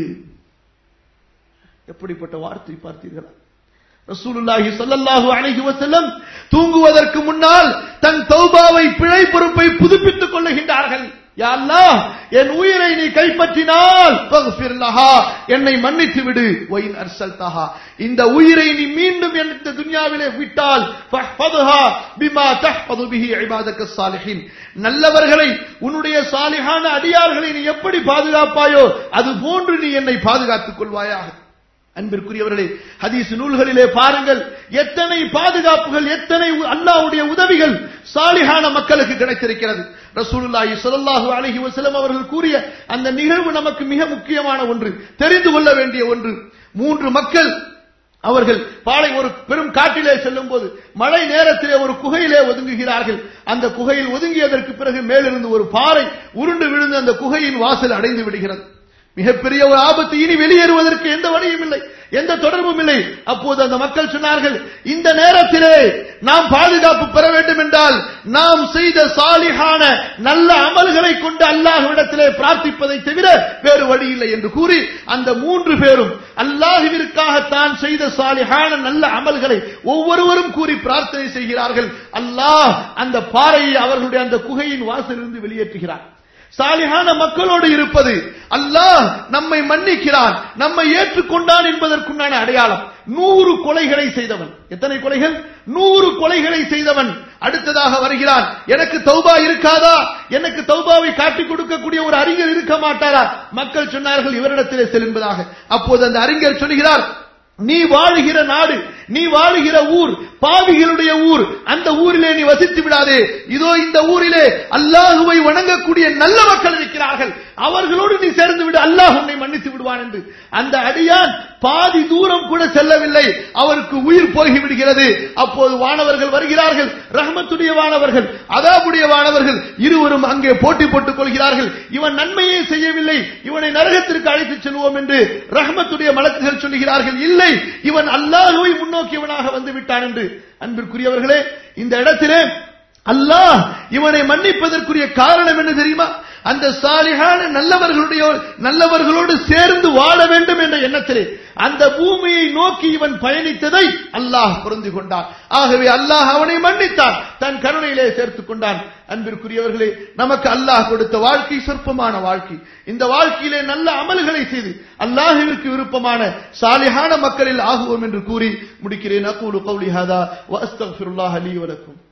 எப்படிப்பட்ட வார்த்தை பார்த்தீர்களா ரசூலுல்லாஹி ஸல்லல்லாஹு அலைஹி வஸல்லம் தூங்குவதற்கு முன்னால் தன் தௌபாவை பிழை பொறுப்பை புதுப்பித்துக் கொள்ளுகின்றார்கள் யா அல்லாஹ் என் உயிரை நீ கைப்பற்றினால் ஃபக்ஃபிர் லஹா என்னை மன்னித்து விடு வைன் அர்சல்தஹா இந்த உயிரை நீ மீண்டும் இந்த துன்யாவிலே விட்டால் ஃபஹ்ஃபதுஹா பிமா தஹ்ஃபது பிஹி இபாதக ஸாலிஹின் நல்லவர்களை உன்னுடைய சாலிஹான அடியார்களை நீ எப்படி பாதுகாப்பாயோ அது போன்று நீ என்னை பாதுகாத்துக் கொள்வாயாக அன்பிற்குரியவர்களே ஹதீஸ் நூல்களிலே பாருங்கள் எத்தனை பாதுகாப்புகள் எத்தனை அல்லாஹ்வுடைய உதவிகள் சாலிஹான மக்களுக்கு கிடைத்திருக்கிறது ரசூலுல்லாஹி ஸல்லல்லாஹு அலைஹி வஸல்லம் அவர்கள் கூறிய அந்த நிகழ்வு நமக்கு மிக முக்கியமான ஒன்று தெரிந்து கொள்ள வேண்டிய ஒன்று மூன்று மக்கள் அவர்கள் பாலை ஒரு பெரும் காட்டிலே செல்லும் போது மழை நேரத்திலே ஒரு குகையிலே ஒதுங்குகிறார்கள் அந்த குகையில் ஒதுங்கியதற்கு பிறகு மேலிருந்து ஒரு பாறை உருண்டு விழுந்து அந்த குகையின் வாசல் அடைந்து விடுகிறது மிகப்பெரிய ஒரு ஆபத்து இனி வெளியேறுவதற்கு எந்த வழியும் இல்லை எந்த தொடர்பும் இல்லை அப்போது அந்த மக்கள் சொன்னார்கள் இந்த நேரத்திலே நாம் பாதுகாப்பு பெற வேண்டும் என்றால் நாம் செய்த சாலிகான நல்ல அமல்களை கொண்டு அல்லாஹ்விடத்திலே பிரார்த்திப்பதை தவிர வேறு வழி இல்லை என்று கூறி அந்த மூன்று பேரும் அல்லாஹுவிற்காக தான் செய்த சாலிகான நல்ல அமல்களை ஒவ்வொருவரும் கூறி பிரார்த்தனை செய்கிறார்கள் அல்லாஹ் அந்த பாறையை அவர்களுடைய அந்த குகையின் வாசலிருந்து வெளியேற்றுகிறார் சாலிஹான மக்களோடு இருப்பது அல்லாஹ் நம்மை மன்னிக்கிறான் நம்மை ஏற்றுக்கொண்டான் என்பதற்குண்டான அடையாளம் நூறு கொலைகளை செய்தவன் எத்தனை கொலைகள் நூறு கொலைகளை செய்தவன் அடுத்ததாக வருகிறான் எனக்கு தௌபா இருக்காதா எனக்கு தௌபாவை காட்டிக் கொடுக்கக்கூடிய ஒரு அறிஞர் இருக்க மாட்டாரா மக்கள் சொன்னார்கள் இவரிடத்திலே செல்லும்பதாக அப்போது அந்த அறிஞர் சொல்கிறார் நீ வாழுகிற நாடு நீ வாழுகிற ஊர் பாவிகளுடைய ஊர் அந்த ஊரிலே நீ வசித்து விடாதே இதோ இந்த ஊரிலே அல்லாஹுவை வணங்கக்கூடிய நல்ல மக்கள் இருக்கிறார்கள் அவர்களோடு நீ சேர்ந்து விடு அல்லாஹ் உன்னை மன்னித்து விடுவான் என்று அந்த அடியான் பாதி தூரம் கூட செல்லவில்லை அவருக்கு உயிர் போகி விடுகிறது அப்போது வானவர்கள் வருகிறார்கள் ரஹமத்துடைய வானவர்கள் அதாபுடைய வானவர்கள் இருவரும் அங்கே போட்டி போட்டுக் கொள்கிறார்கள் இவன் நன்மையே செய்யவில்லை இவனை நரகத்திற்கு அழைத்துச் செல்வோம் என்று ரஹமத்துடைய மலக்குகள் சொல்லுகிறார்கள் இல்லை இவன் அல்லாஹுவை முன்னோக்கியவனாக வந்து விட்டான் என்று அன்பிற்குரியவர்களே இந்த இடத்திலே அல்லாஹ் இவனை மன்னிப்பதற்குரிய காரணம் என்ன தெரியுமா அந்த சாலிகான நல்லவர்களுடைய நல்லவர்களோடு சேர்ந்து வாழ வேண்டும் என்ற எண்ணத்திலே அந்த பூமியை நோக்கி இவன் பயணித்ததை அல்லாஹ் புரிந்து கொண்டான் ஆகவே அல்லாஹ் அவனை மன்னித்தான் தன் கருணையிலே சேர்த்துக் கொண்டான் அன்பிற்குரியவர்களே நமக்கு அல்லாஹ் கொடுத்த வாழ்க்கை சொற்பமான வாழ்க்கை இந்த வாழ்க்கையிலே நல்ல அமல்களை செய்து அல்லாஹுவிற்கு விருப்பமான சாலிகான மக்களில் ஆகுவோம் என்று கூறி முடிக்கிறேன் அக்கூலு கௌலி ஹாதா வஸ்தக்ஃபிருல்லாஹ் லீ வலக்கும்